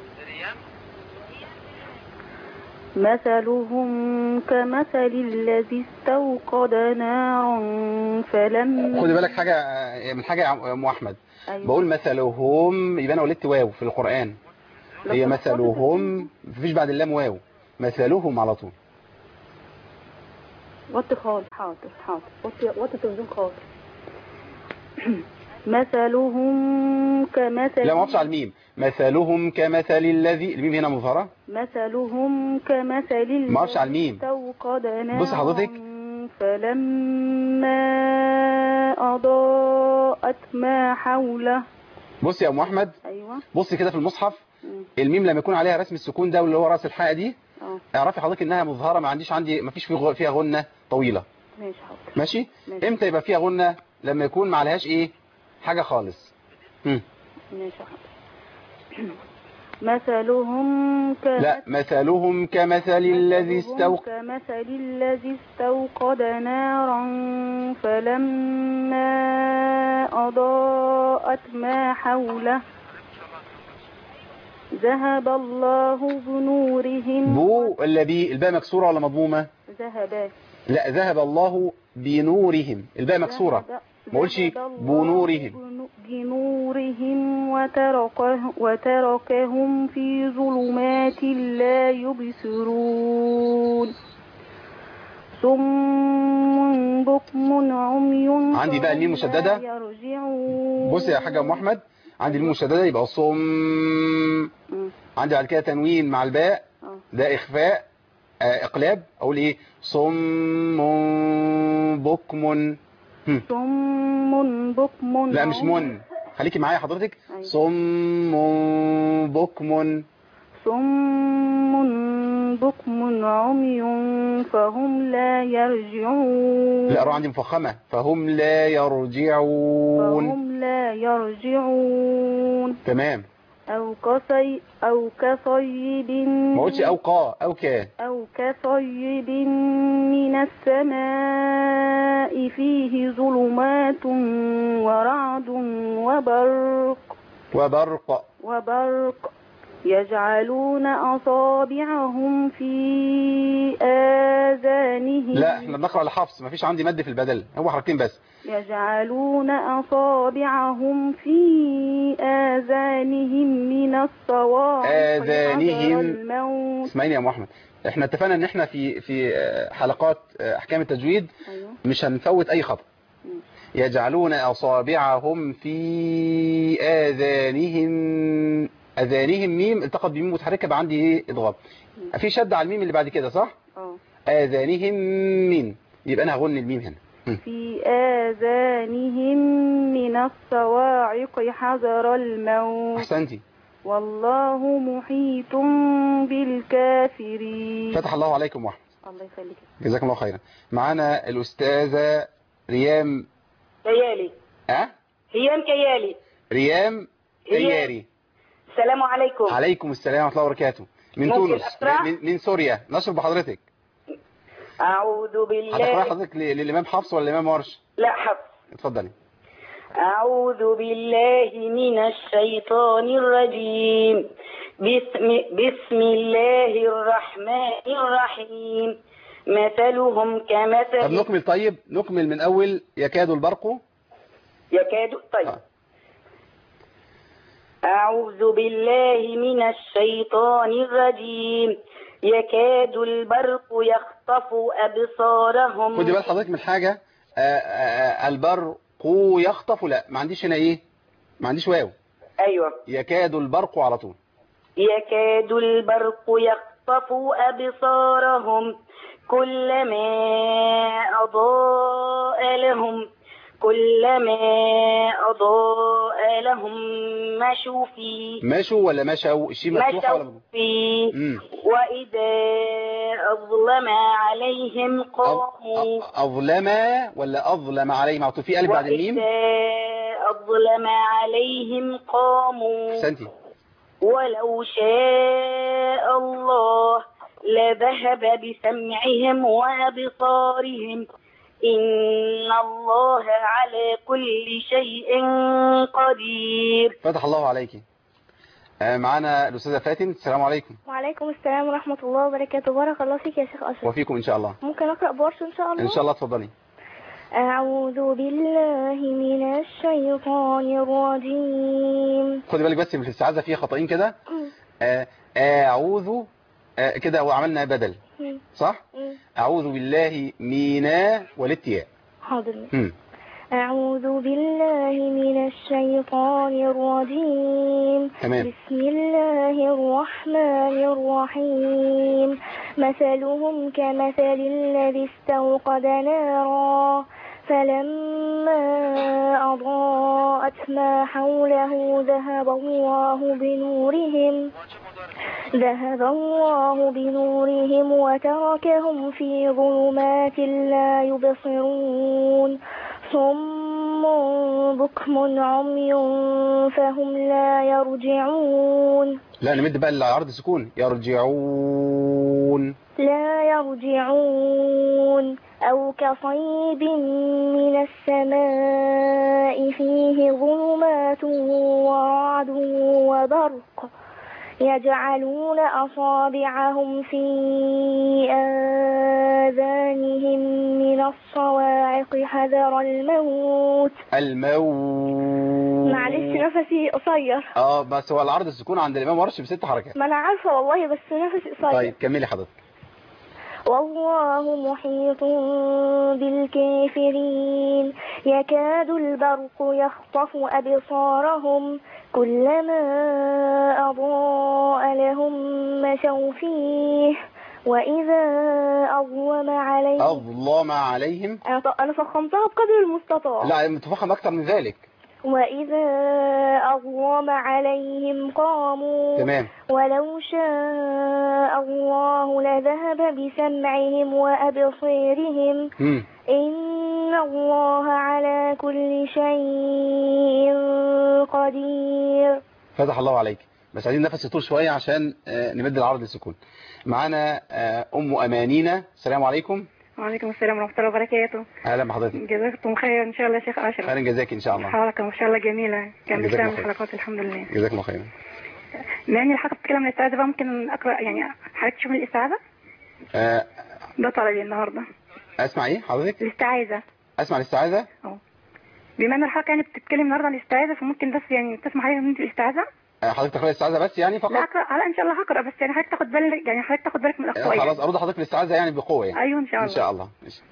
مثلهم كمثل الذي استوقد نارا فلما خدي بالك حاجة آه، من حاجة يا ام احمد أيوة. بقول مثلهم يبقى انا ولدت واو في القرآن لو هي كنت مثلهم مفيش بعد اللام واو مثلهم على طول وطي خالص حاضر حاضر وطي وطي التلفزيون خالص مثلهم كمثل لا ما اقفش على الميم مثلهم كمثل الذي الميم هنا مظهرة مثلهم كمثل ما اقفش على الميم استوقد نارا بص حضرتك. فلما أضاءت ما حوله بص يا ام احمد أيوة بصي كده في المصحف مم. الميم لما يكون عليها رسم السكون ده واللي هو راس الحاء دي اه اعرفي حضرتك انها مظهره ما عنديش عندي ما فيش في غ- فيها غنه طويله ماشي حاضر ماشي ماشي. امتى يبقى فيها غنه لما يكون ما عليهاش ايه حاجه خالص هم. ماشي حاضر مثلهم ك لا مثلهم كمثل الذي مثلهم استوق كمثل الذي استوقد نارا فلما أضاءت ما حوله ذهب الله بنورهم بو ولا بي الباء مكسوره ولا مضمومه ذهب لا ذهب الله بنورهم الباء مكسوره ذهب- ما قولش ذهب الله بنورهم. بنو- بنورهم وتركه وتركهم في ظلمات لا يبصرون صم بكم عمي عندي بقى الميم فهم مشددة. لا يرجعون بص يا حاجه ام احمد عندي الميم مشدده يبقى صم مم. عندي بعد كده تنوين مع الباء آه. ده اخفاء آه، اقلاب اقول ايه صم بكم هم. صم بكم لا مش عمي. من خليكي معايا حضرتك أيوة. صم. صم بكم صم بكم عمي لا مش من خليكي معايا حضرتك. صم بكم صم بكم عمي لا مش من بكم عمي فهم لا يرجعون لا روح عندي مفخمة فهم لا يرجعون فهم لا يرجعون تمام أو كصي أو كصيب ما قلتش أو قا أو كا أو كصيب من السماء فيه ظلمات ورعد وبرق وبرق وبرق يجعلون أصابعهم في آذانهم لا احنا بنقرأ الحفص مفيش عندي مد في البدل هو حركتين بس يجعلون أصابعهم في آذانهم من الصواعق آذانهم. حذر الموت اسمعيني يا أم احمد احنا اتفقنا ان احنا في في آه، حلقات آه، احكام التجويد أيوه مش هنفوت اي خطأ مم. يجعلون اصابعهم في اذانهم اذانهم ميم التقط بميم متحركه بقى عندي ايه اضغام في شد على الميم اللي بعد كده صح اه اذانهم ميم يبقى انا هغن الميم هنا مم. في آذانهم من الصواعق حذر الموت احسنتي والله محيط بالكافرين فتح الله عليكم واحد الله يخليك جزاكم الله خيرا معانا الاستاذه ريام كيالي اه هيام كيالي ريام ريام. اياري السلام عليكم عليكم السلام ورحمه الله وبركاته من ممكن تونس أقرأ؟ من, من سوريا نشر بحضرتك أعوذ هتقرأ بالله حضرتك ل- للامام حفص ولا الامام ورش لا حفظ اتفضلي أعوذ بالله من الشيطان الرجيم بسم, بسم الله الرحمن الرحيم مثلهم طب كمثل نكمل طيب نكمل من اول يكاد البرق يكاد طيب آه. أعوذ بالله من الشيطان الرجيم يكاد البرق يخطف أبصارهم خدي بال حضرتك من حاجة آه، آه، آه، البرق يخطف لا ما عنديش هنا ايه ما عنديش واو أيوة يكاد البرق على طول يكاد البرق يخطف أبصارهم كلما أضاء لهم كلما أضاء لهم مشوا فيه مشوا ولا مشوا الشيء مفتوحة ولا مشوا فيه مم. وإذا أظلم عليهم أظ- قاموا أ- أظلم ولا أظلم عليه معطوف في ألف بعد الميم وإذا أظلم عليهم قاموا أحسنتي ولو شاء الله لذهب بسمعهم وأبصارهم إن الله على كل شيء قدير فتح الله عليك آه، معانا الأستاذة فاتن السلام عليكم وعليكم السلام ورحمة الله وبركاته بارك الله فيك يا شيخ أشرف وفيكم إن شاء الله ممكن أقرأ بورش إن شاء الله إن شاء الله اتفضلي أعوذ بالله من الشيطان الرجيم خدي بالك بس في الاستعاذة فيها خطأين كده آه، أعوذ آه، كده وعملنا بدل صح أعوذ بالله مينا والاتياء حاضر مم. أعوذ بالله من الشيطان الرجيم تمام. بسم الله الرحمن الرحيم مثلهم كمثل الذي استوقد نارا فلما أضاءت ما حوله ذهب الله بنورهم ذهب الله بنورهم وتركهم في ظلمات لا يبصرون صم بكم عمي فهم لا يرجعون لا نمد بقى العرض سكون يرجعون لا يرجعون أو كصيب من السماء فيه ظلمات ورعد وبرق يجعلون أصابعهم في آذانهم من الصواعق حذر الموت الموت معلش نفسي قصير اه بس هو العرض السكون عند الإمام ورش بست حركات ما أنا عارفة والله بس نفسي قصير طيب كملي حضرتك والله محيط بالكافرين يكاد البرق يخطف أبصارهم كلما أضاء لهم مشوا فيه وإذا أظلم عليهم أظلم عليهم أنا ط- أنا فخمتها بقدر المستطاع لا متفخم أكتر من ذلك وإذا أظلم عليهم قاموا تمام ولو شاء الله لذهب بسمعهم وأبصيرهم مم. إن الله على كل شيء قدير فتح الله عليك بس عايزين نفس يطول شوية عشان آه، نمد العرض للسكون معانا آه، أم أمانينا السلام عليكم وعليكم السلام ورحمة الله وبركاته أهلا بحضرتك جزاكم خير إن شاء الله يا شيخ أشرف خير جزاك إن شاء الله حلقة ما شاء الله جميلة كان جزاك بتعمل الله خير. حلقات الحمد لله جزاك الله خيرا بما إن الحلقة بتتكلم عن الاستعاذة بقى ممكن أقرأ يعني حضرتك تشوف الاستعاذة آه، ده طلبي النهاردة أسمع إيه حضرتك الاستعاذة أسمع الاستعاذة بما إن الحلقة يعني بتتكلم النهاردة عن الاستعاذة فممكن بس يعني تسمح عليها من الاستعاذة آه، حضرتك تقرأ الاستعاذة بس يعني فقط لا أقرأ لا إن شاء الله هقرأ بس يعني حضرتك تاخد بالك يعني حضرتك تاخد بالك من آه، الأخطاء خلاص أرد حضرتك الاستعاذة يعني بقوة يعني أيوه إن شاء إن الله شاء الله ماشي.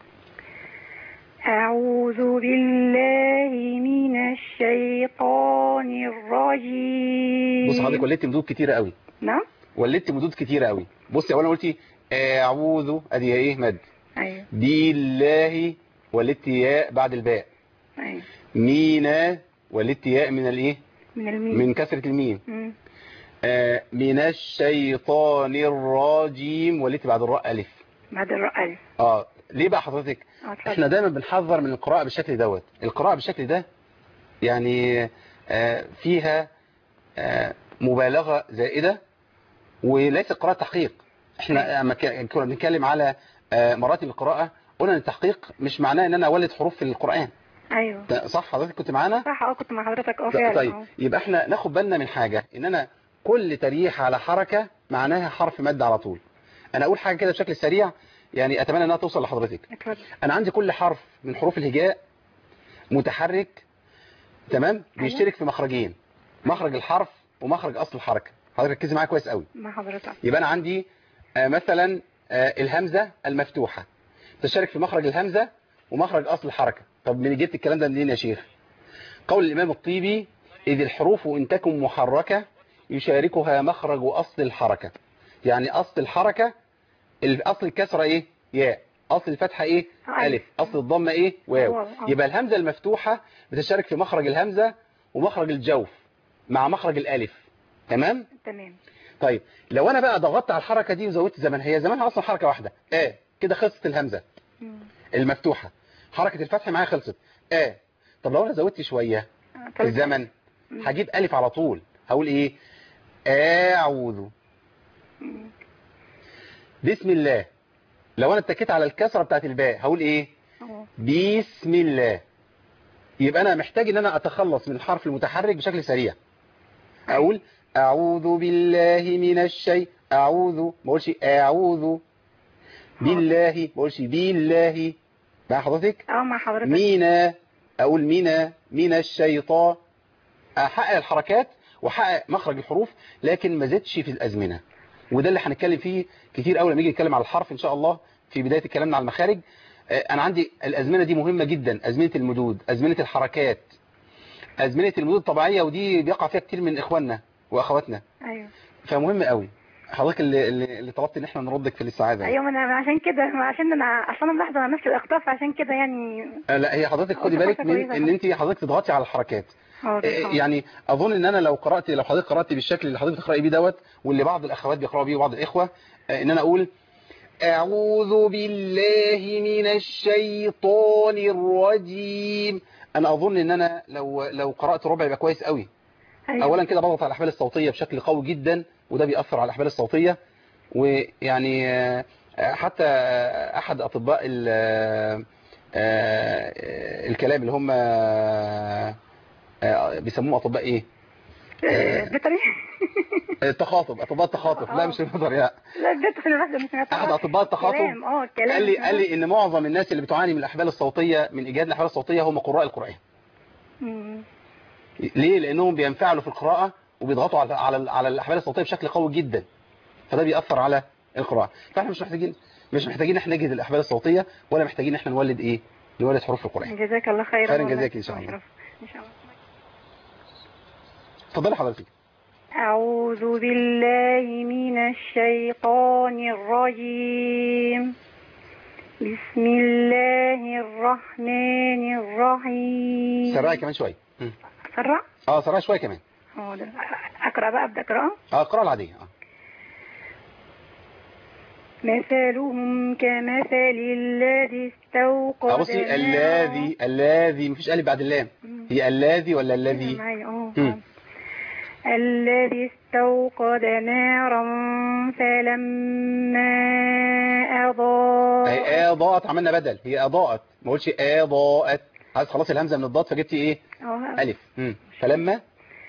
أعوذ بالله من الشيطان الرجيم بص حضرتك ولدت مدود كتيرة قوي نعم ولدت مدود كتيرة قوي بصي أولا قلتي أعوذ أدي إيه مد أيوه بالله ولدت ياء بعد الباء أيوه مينا ولدت ياء من الإيه من الميم من كسرة الميم مم. آه، من الشيطان الرجيم ولدت بعد الراء ألف بعد الراء ألف اه ليه بقى حضرتك اه اتفضل. احنا دايما بنحذر من القراءة بالشكل دوت القراءة بالشكل ده يعني آه، فيها آه، مبالغة زائدة وليس قراءة تحقيق احنا لما ك- كنا بنتكلم على آه، مراتب القراءة قلنا ان التحقيق مش معناه ان انا اولد حروف في القرآن أيوه ده صح حضرتك كنت معانا صح اه كنت مع حضرتك اه ط- فعلا طيب اه. يبقى احنا ناخد بالنا من حاجة ان انا كل تريح على حركة معناها حرف مد على طول انا اقول حاجة كده بشكل سريع يعني اتمنى انها توصل لحضرتك اتفضل انا عندي كل حرف من حروف الهجاء متحرك تمام بيشترك في مخرجين مخرج الحرف ومخرج اصل الحركة حضرتك ركزي معايا كويس قوي مع حضرتك يبقى انا عندي آه، مثلا آه، الهمزة المفتوحة تشترك في مخرج الهمزة ومخرج اصل الحركة طب من جبت الكلام ده منين يا شيخ قول الامام الطيبي اذ الحروف ان تكن محركة يشاركها مخرج اصل الحركة يعني اصل الحركة ال- اصل الكسرة ايه ياء اصل الفتحة ايه ألف. الف اصل الضمة ايه واو واو، آه. يبقى الهمزة المفتوحة بتشترك في مخرج الهمزة ومخرج الجوف مع مخرج الالف تمام تمام طيب لو انا بقى ضغطت على الحركة دي وزودت زمن هي زمانها اصلا حركة واحدة اه كده خلصت الهمزة مم. المفتوحة حركة الفتح معايا خلصت اه طب لو انا زودت شوية آه، في طيب. الزمن مم. هجيب الف على طول هقول ايه اعوذ مم. بسم الله لو انا اتكيت على الكسرة بتاعت الباء هقول ايه اه. بسم الله يبقى انا محتاج ان انا اتخلص من الحرف المتحرك بشكل سريع اقول اعوذ بالله من الشيء اعوذ ما اقولش اعوذ بالله ما اقولش بالله مع حضرتك اه مع حضرتك مينا اقول مينا من الشيطان احقق الحركات واحقق مخرج الحروف لكن ما زدش في الازمنه وده اللي هنتكلم فيه كتير قوي لما نيجي نتكلم على الحرف ان شاء الله في بدايه كلامنا على المخارج آه، انا عندي الازمنه دي مهمه جدا ازمنه المدود ازمنه الحركات ازمنه المدود الطبيعيه ودي بيقع فيها كتير من اخواننا واخواتنا ايوه فمهم قوي حضرتك اللي, اللي اللي طلبت ان احنا نردك في الاستعاذه ايوه ما انا عشان كده عشان انا اصلا ملاحظه على نفس الاخطاء فعشان كده يعني آه، لا هي حضرتك خدي قلت بالك حاجة من كويسة ان انت حضرتك تضغطي على الحركات حاضر، آه، حاضر. يعني اظن ان انا لو قرات لو حضرتك قرات بالشكل اللي حضرتك بتقراي بيه دوت واللي بعض الاخوات بيقراوا بيه وبعض الاخوه آه، ان انا اقول اعوذ بالله من الشيطان الرجيم انا اظن ان انا لو لو قرات ربع يبقى كويس قوي أيوة. اولا كده بضغط على الاحبال الصوتيه بشكل قوي جدا وده بيأثر على الاحبال الصوتيه ويعني آه، آه، حتى آه، احد اطباء ال- آه، آه، الكلام اللي هم آه، آه، بيسموهم اطباء ايه آه، بيطري التخاطب اطباء التخاطب لا آه. مش النظر لا لا بجد في الواحدة مش سمعتها. احد اطباء التخاطب كلام اه كلام قال لي قال لي ان معظم الناس اللي بتعاني من الاحبال الصوتيه من ايجاد الاحبال الصوتيه هم قراء القران مم. ليه لانهم بينفعلوا في القراءه وبيضغطوا على على على الاحبال الصوتيه بشكل قوي جدا فده بيأثر على القراءه فاحنا مش محتاجين مش محتاجين احنا نجهد الاحبال الصوتيه ولا محتاجين احنا نولد ايه نولد حروف القران جزاك الله خيرا خيرا والله. جزاك إن شاء الله. ان شاء الله اتفضلي حضرتك أعوذ بالله من الشيطان الرجيم بسم الله الرحمن الرحيم سرعي كمان شويه مم. اسرع اه سرعي شويه كمان اه ده اقرا بقى ابدا اقرا اه القراءه العاديه اه مثلهم كمثل الذي استوقد اه بصي نارا. الذي الذي مفيش الف بعد اللام هي الذي ولا الذي معايا اه مم. آه. الذي استوقد نارا فلما أضاء هي اضاءت عملنا بدل هي اضاءت ما قلتش اضاءت عايز خلاص الهمزه من الضاد فجبتي ايه آه. الف مم. فلما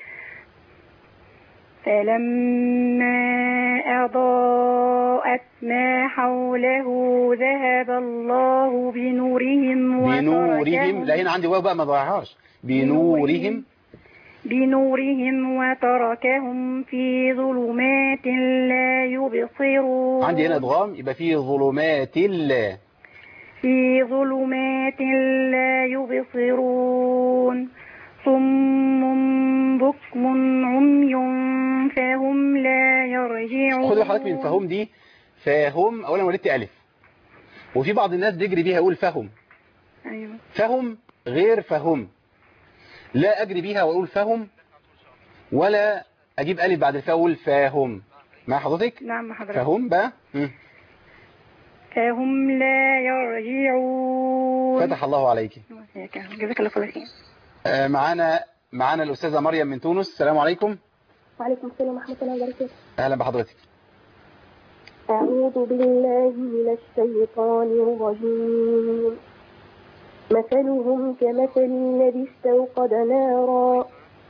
فلما أضاءت ما حوله ذهب الله بنورهم بنورهم وتركهم لا هنا عندي واو بقى ما ضيعهاش بنورهم بنورهم وتركهم في ظلمات لا يبصرون عندي هنا ادغام يبقى فيه ظلمات الله في ظلمات لا يبصرون صم بكم عمي فهم لا يرجعون خدوا حضرتك من فهم دي فهم اولا ولدت الف وفي بعض الناس بيجري بيها يقول فهم أيوة. فهم غير فهم لا أجري بيها وأقول فهم ولا أجيب ألف بعد الفاء وأقول فاهم مع حضرتك نعم حضرتك فهم بقى مم. فهم لا يرجعون فتح الله عليك جزاك الله كل خير آه، معانا معانا الأستاذة مريم من تونس السلام عليكم وعليكم السلام ورحمة الله وبركاته أهلا بحضرتك أعوذ بالله من الشيطان الرجيم مثلهم كمثل الذي استوقد نارا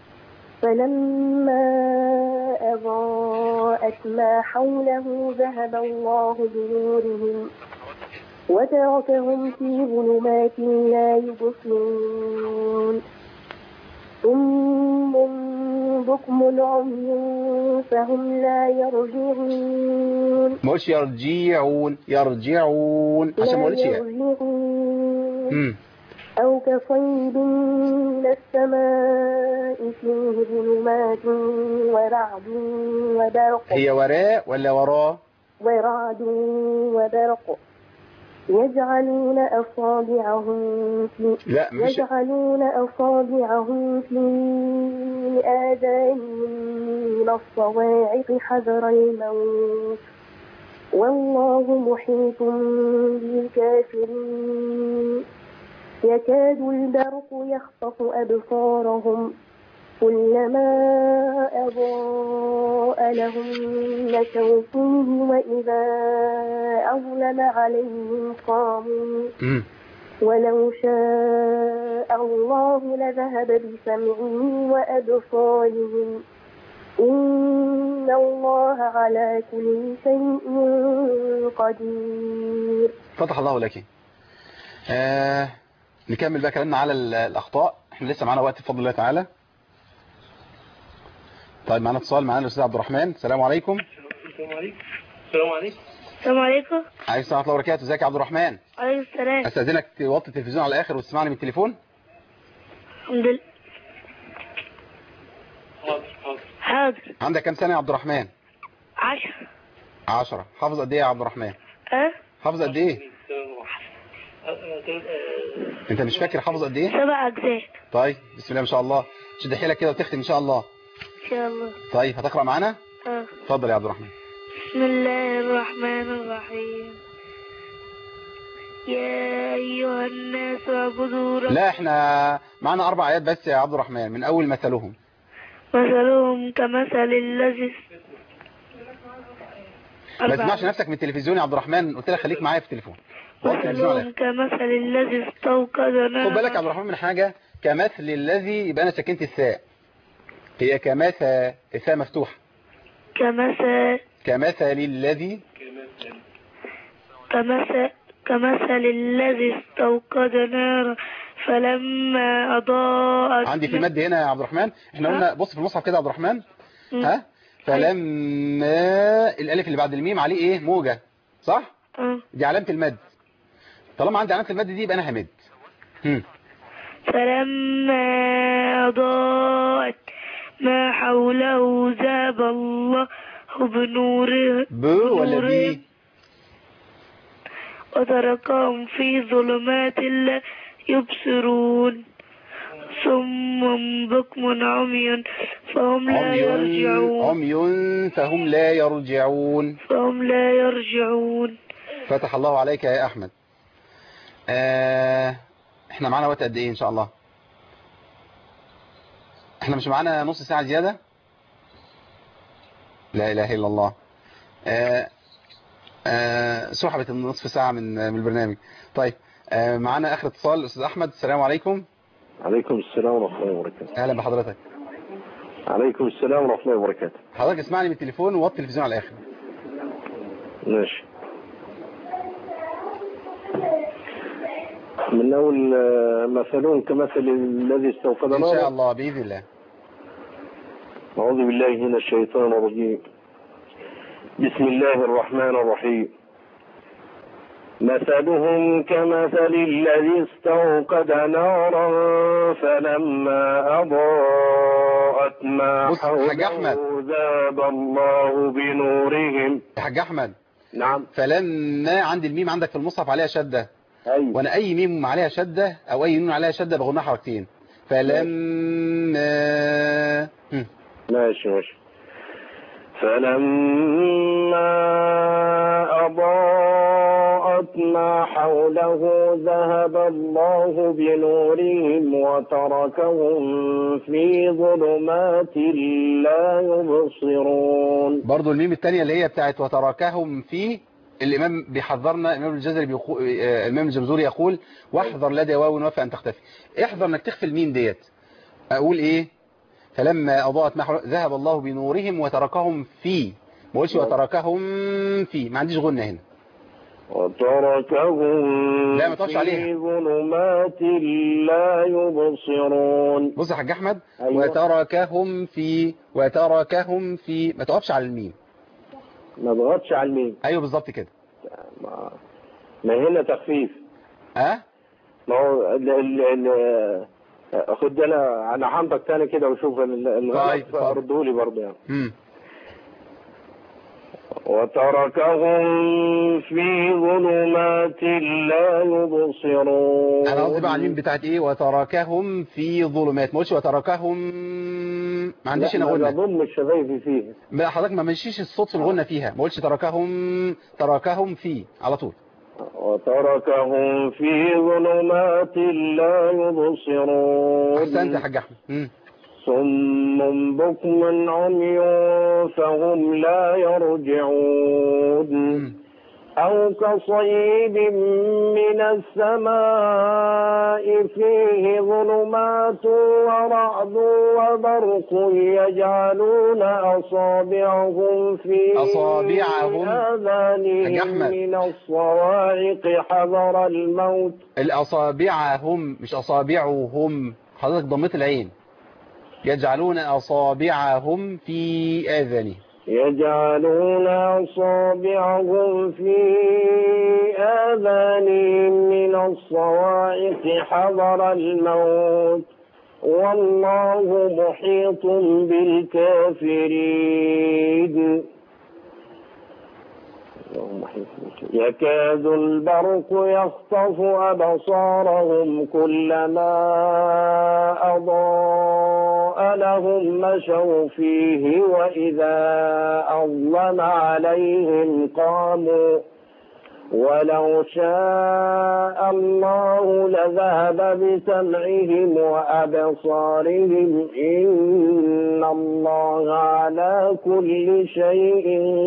فلما أضاءت ما حوله ذهب الله بنورهم وتركهم في ظلمات لا يبصرون ثم بكم عمي فهم لا يرجعون ما قلتش يرجعون يرجعون عشان ما لا قلتش يا يرجعون مم. أو كصيب من السماء فيه ظلمات ورعد وبرق هي وراء ولا وراء ورعد وبرق يجعلون أصابعهم في لا مفيش يجعلون أصابعهم في آذانهم من الصواعق حذر الموت والله محيط بالكافرين يكاد البرق يخطف أبصارهم كلما أضاء لهم مشوا فيه وإذا أظلم عليهم قاموا مم. ولو شاء الله لذهب بسمعهم وأبصارهم إن الله على كل شيء قدير فتح الله لك آه نكمل بقى كلامنا على ال- الأخطاء احنا لسه معانا وقت بفضل الله تعالى طيب معانا اتصال معانا الأستاذ عبد الرحمن السلام عليكم السلام عليكم السلام عليكم السلام عليكم عليكم السلام ورحمة الله وبركاته ازيك يا عبد الرحمن عليكم السلام استاذنك توطي التلفزيون على الاخر وتسمعني من التليفون الحمد لله حاضر حاضر حاضر عندك كام سنة يا عبد الرحمن عشر عشرة حافظ قد ايه يا عبد الرحمن أه حافظ قد ايه انت مش فاكر حافظ قد ايه سبع أجزاء طيب بسم الله ما شاء الله شد حيلك كده وتختم ان شاء الله إن شاء الله طيب هتقرأ معانا أه اتفضل يا عبد الرحمن بسم الله الرحمن الرحيم يا أيها الناس اعبدوا رب لا احنا معانا اربع ايات بس يا عبد الرحمن من اول مثلهم مثلهم كمثل الذي ما تسمعش نفسك من التلفزيون يا عبد الرحمن قلت لك خليك معايا في التليفون وطي التلفزيون على مثلهم كمثل الذي استوقد نارا خد بالك يا عبد الرحمن من حاجة كمثل الذي يبقى انا سكنت الثاء هي كمثل الثاء مفتوحة كمثل كمثل الذي كمثل كمثل الذي استوقد نارا فلما أضاءت عندي في مد هنا يا عبد الرحمن احنا قلنا بص في المصحف كده يا عبد الرحمن مم. ها فلما الالف اللي بعد الميم عليه ايه موجة صح أه. دي علامة المد طالما عندي علامة المد دي يبقى انا همد هم. فلما أضاءت ما حوله ذهب الله بنوره ب ولا بنورهم بي وتركهم في ظلمات لا يبصرون صم بكم عمي فهم لا عمي يرجعون عمي فهم لا يرجعون فهم لا يرجعون فتح الله عليك يا أحمد آه احنا معانا وقت قد ايه ان شاء الله احنا مش معانا نص ساعة زيادة لا اله الا الله آه آه سحبت النصف ساعة من من البرنامج طيب آه معانا اخر اتصال استاذ احمد السلام عليكم عليكم السلام ورحمة الله وبركاته اهلا بحضرتك عليكم السلام ورحمة الله وبركاته حضرتك اسمعني من التليفون ووطي التلفزيون على الاخر ماشي من أول آه، مثلون كمثل الذي استوقد ان شاء نارا الله باذن الله أعوذ بالله من الشيطان الرجيم بسم الله الرحمن الرحيم مثلهم كمثل الذي استوقد نارا فلما أضاءت ما بص، حاج أحمد. حوله ذاب الله بنورهم يا حاج احمد نعم فلما عند الميم عندك في المصحف عليها شدة أيوة وانا اي ميم عليها شدة او اي نون عليها شدة بغنها حركتين فلما هم. ماشي ماشي فلما أضاءت ما حوله ذهب الله بنورهم وتركهم في ظلمات لا يبصرون برضو الميم الثانية اللي هي بتاعت وتركهم في الإمام بيحذرنا الإمام الجزري بيقول آه، الإمام الجمزوري يقول واحذر لدى واو وفى أن تختفي احذر انك تخفي الميم ديت أقول إيه فلما أضاءت ما حوله ذهب الله بنورهم وتركهم في ما اقولش وتركهم في ما عنديش غنة هنا وتركهم لا، ما تقفش في عليها. ظلمات لا يبصرون بص يا حاج أحمد أيوة. وتركهم في وتركهم في ما تقفش على الميم ما ضغطش على الميم أيوه بالظبط كده ما, ما هنا تخفيف ها ما هو ال ال ال خد انا انا حمضك تاني كده وشوف ال- طيب، الغلط اتفضل. فردوا لي برضه يعني مم. وتركهم في ظلمات لا يبصرون انا قصدي بقى على الميم بتاعت ايه وتركهم في ظلمات ما قلتش وتركهم ما عنديش لا، هنا ما غنة بضم الشفايف فيه ما حضرتك ما مشيش الصوت في الغنة فيها ما قلتش تركهم تركهم في على طول وتركهم في ظلمات لا يبصرون احسنت يا حاج احمد مم. صم بكم عمي فهم لا يرجعون مم. أو كصيب من السماء فيه ظلمات ورعد وبرق يجعلون أصابعهم في أصابعهم. حاج آذانهم أحمد. من الصواعق حذر الموت الأصابعهم مش أصابعهم حضرتك ضمت العين يجعلون أصابعهم في آذانهم يجعلون أصابعهم في آذانهم من الصواعق حذر الموت والله محيط بالكافرين يكاد البرق يخطف أبصارهم كلما أضاء لهم مشوا فيه وإذا أظلم عليهم قاموا ولو شاء الله لذهب بسمعهم وأبصارهم إن الله على كل شيء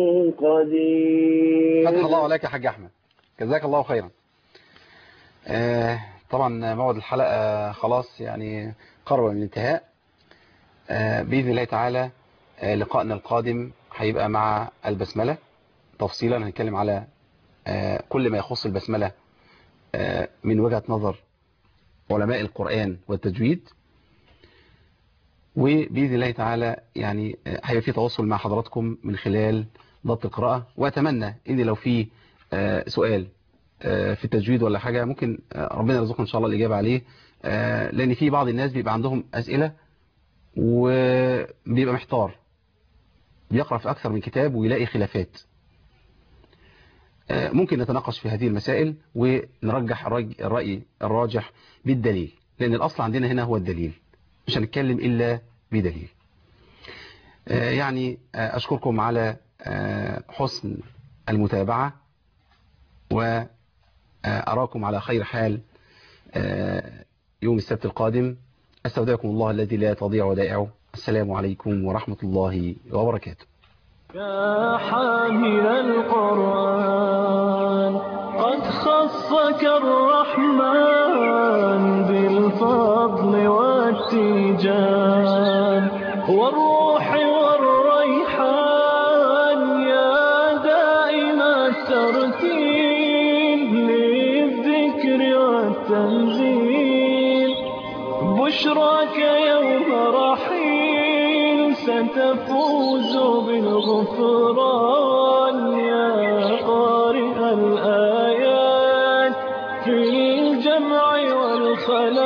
قدير فتح الله عليك يا حاج أحمد جزاك الله خيرا آه طبعا موعد الحلقة خلاص يعني قرب من الانتهاء آه بإذن الله تعالى آه لقائنا القادم هيبقى مع البسملة تفصيلا هنتكلم على آه كل ما يخص البسملة آه من وجهة نظر علماء القرآن والتجويد وبإذن الله تعالى يعني آه، هيبقى في تواصل مع حضراتكم من خلال ضبط القراءة وأتمنى إن لو في آه، سؤال آه، في التجويد ولا حاجة ممكن آه، ربنا يرزقنا إن شاء الله الإجابة عليه آه، لأن في بعض الناس بيبقى عندهم أسئلة وبيبقى محتار بيقرأ في أكثر من كتاب ويلاقي خلافات آه، ممكن نتناقش في هذه المسائل ونرجح الرج- الرأي الراجح بالدليل لأن الأصل عندنا هنا هو الدليل مش هنتكلم إلا بدليل آه، يعني آه، أشكركم على آه، حسن المتابعة وأراكم على خير حال آه، يوم السبت القادم أستودعكم الله الذي لا تضيع ودائعه السلام عليكم ورحمة الله وبركاته يا حامل القرآن قد خصك الرحمن بالفضل والتيجان والروح والريحان يا دائم الترتيب للذكر والتنزيل بشراك يوم رحيل ستفوز بالغفران يا قارئ الآيات في الجمع والخلاء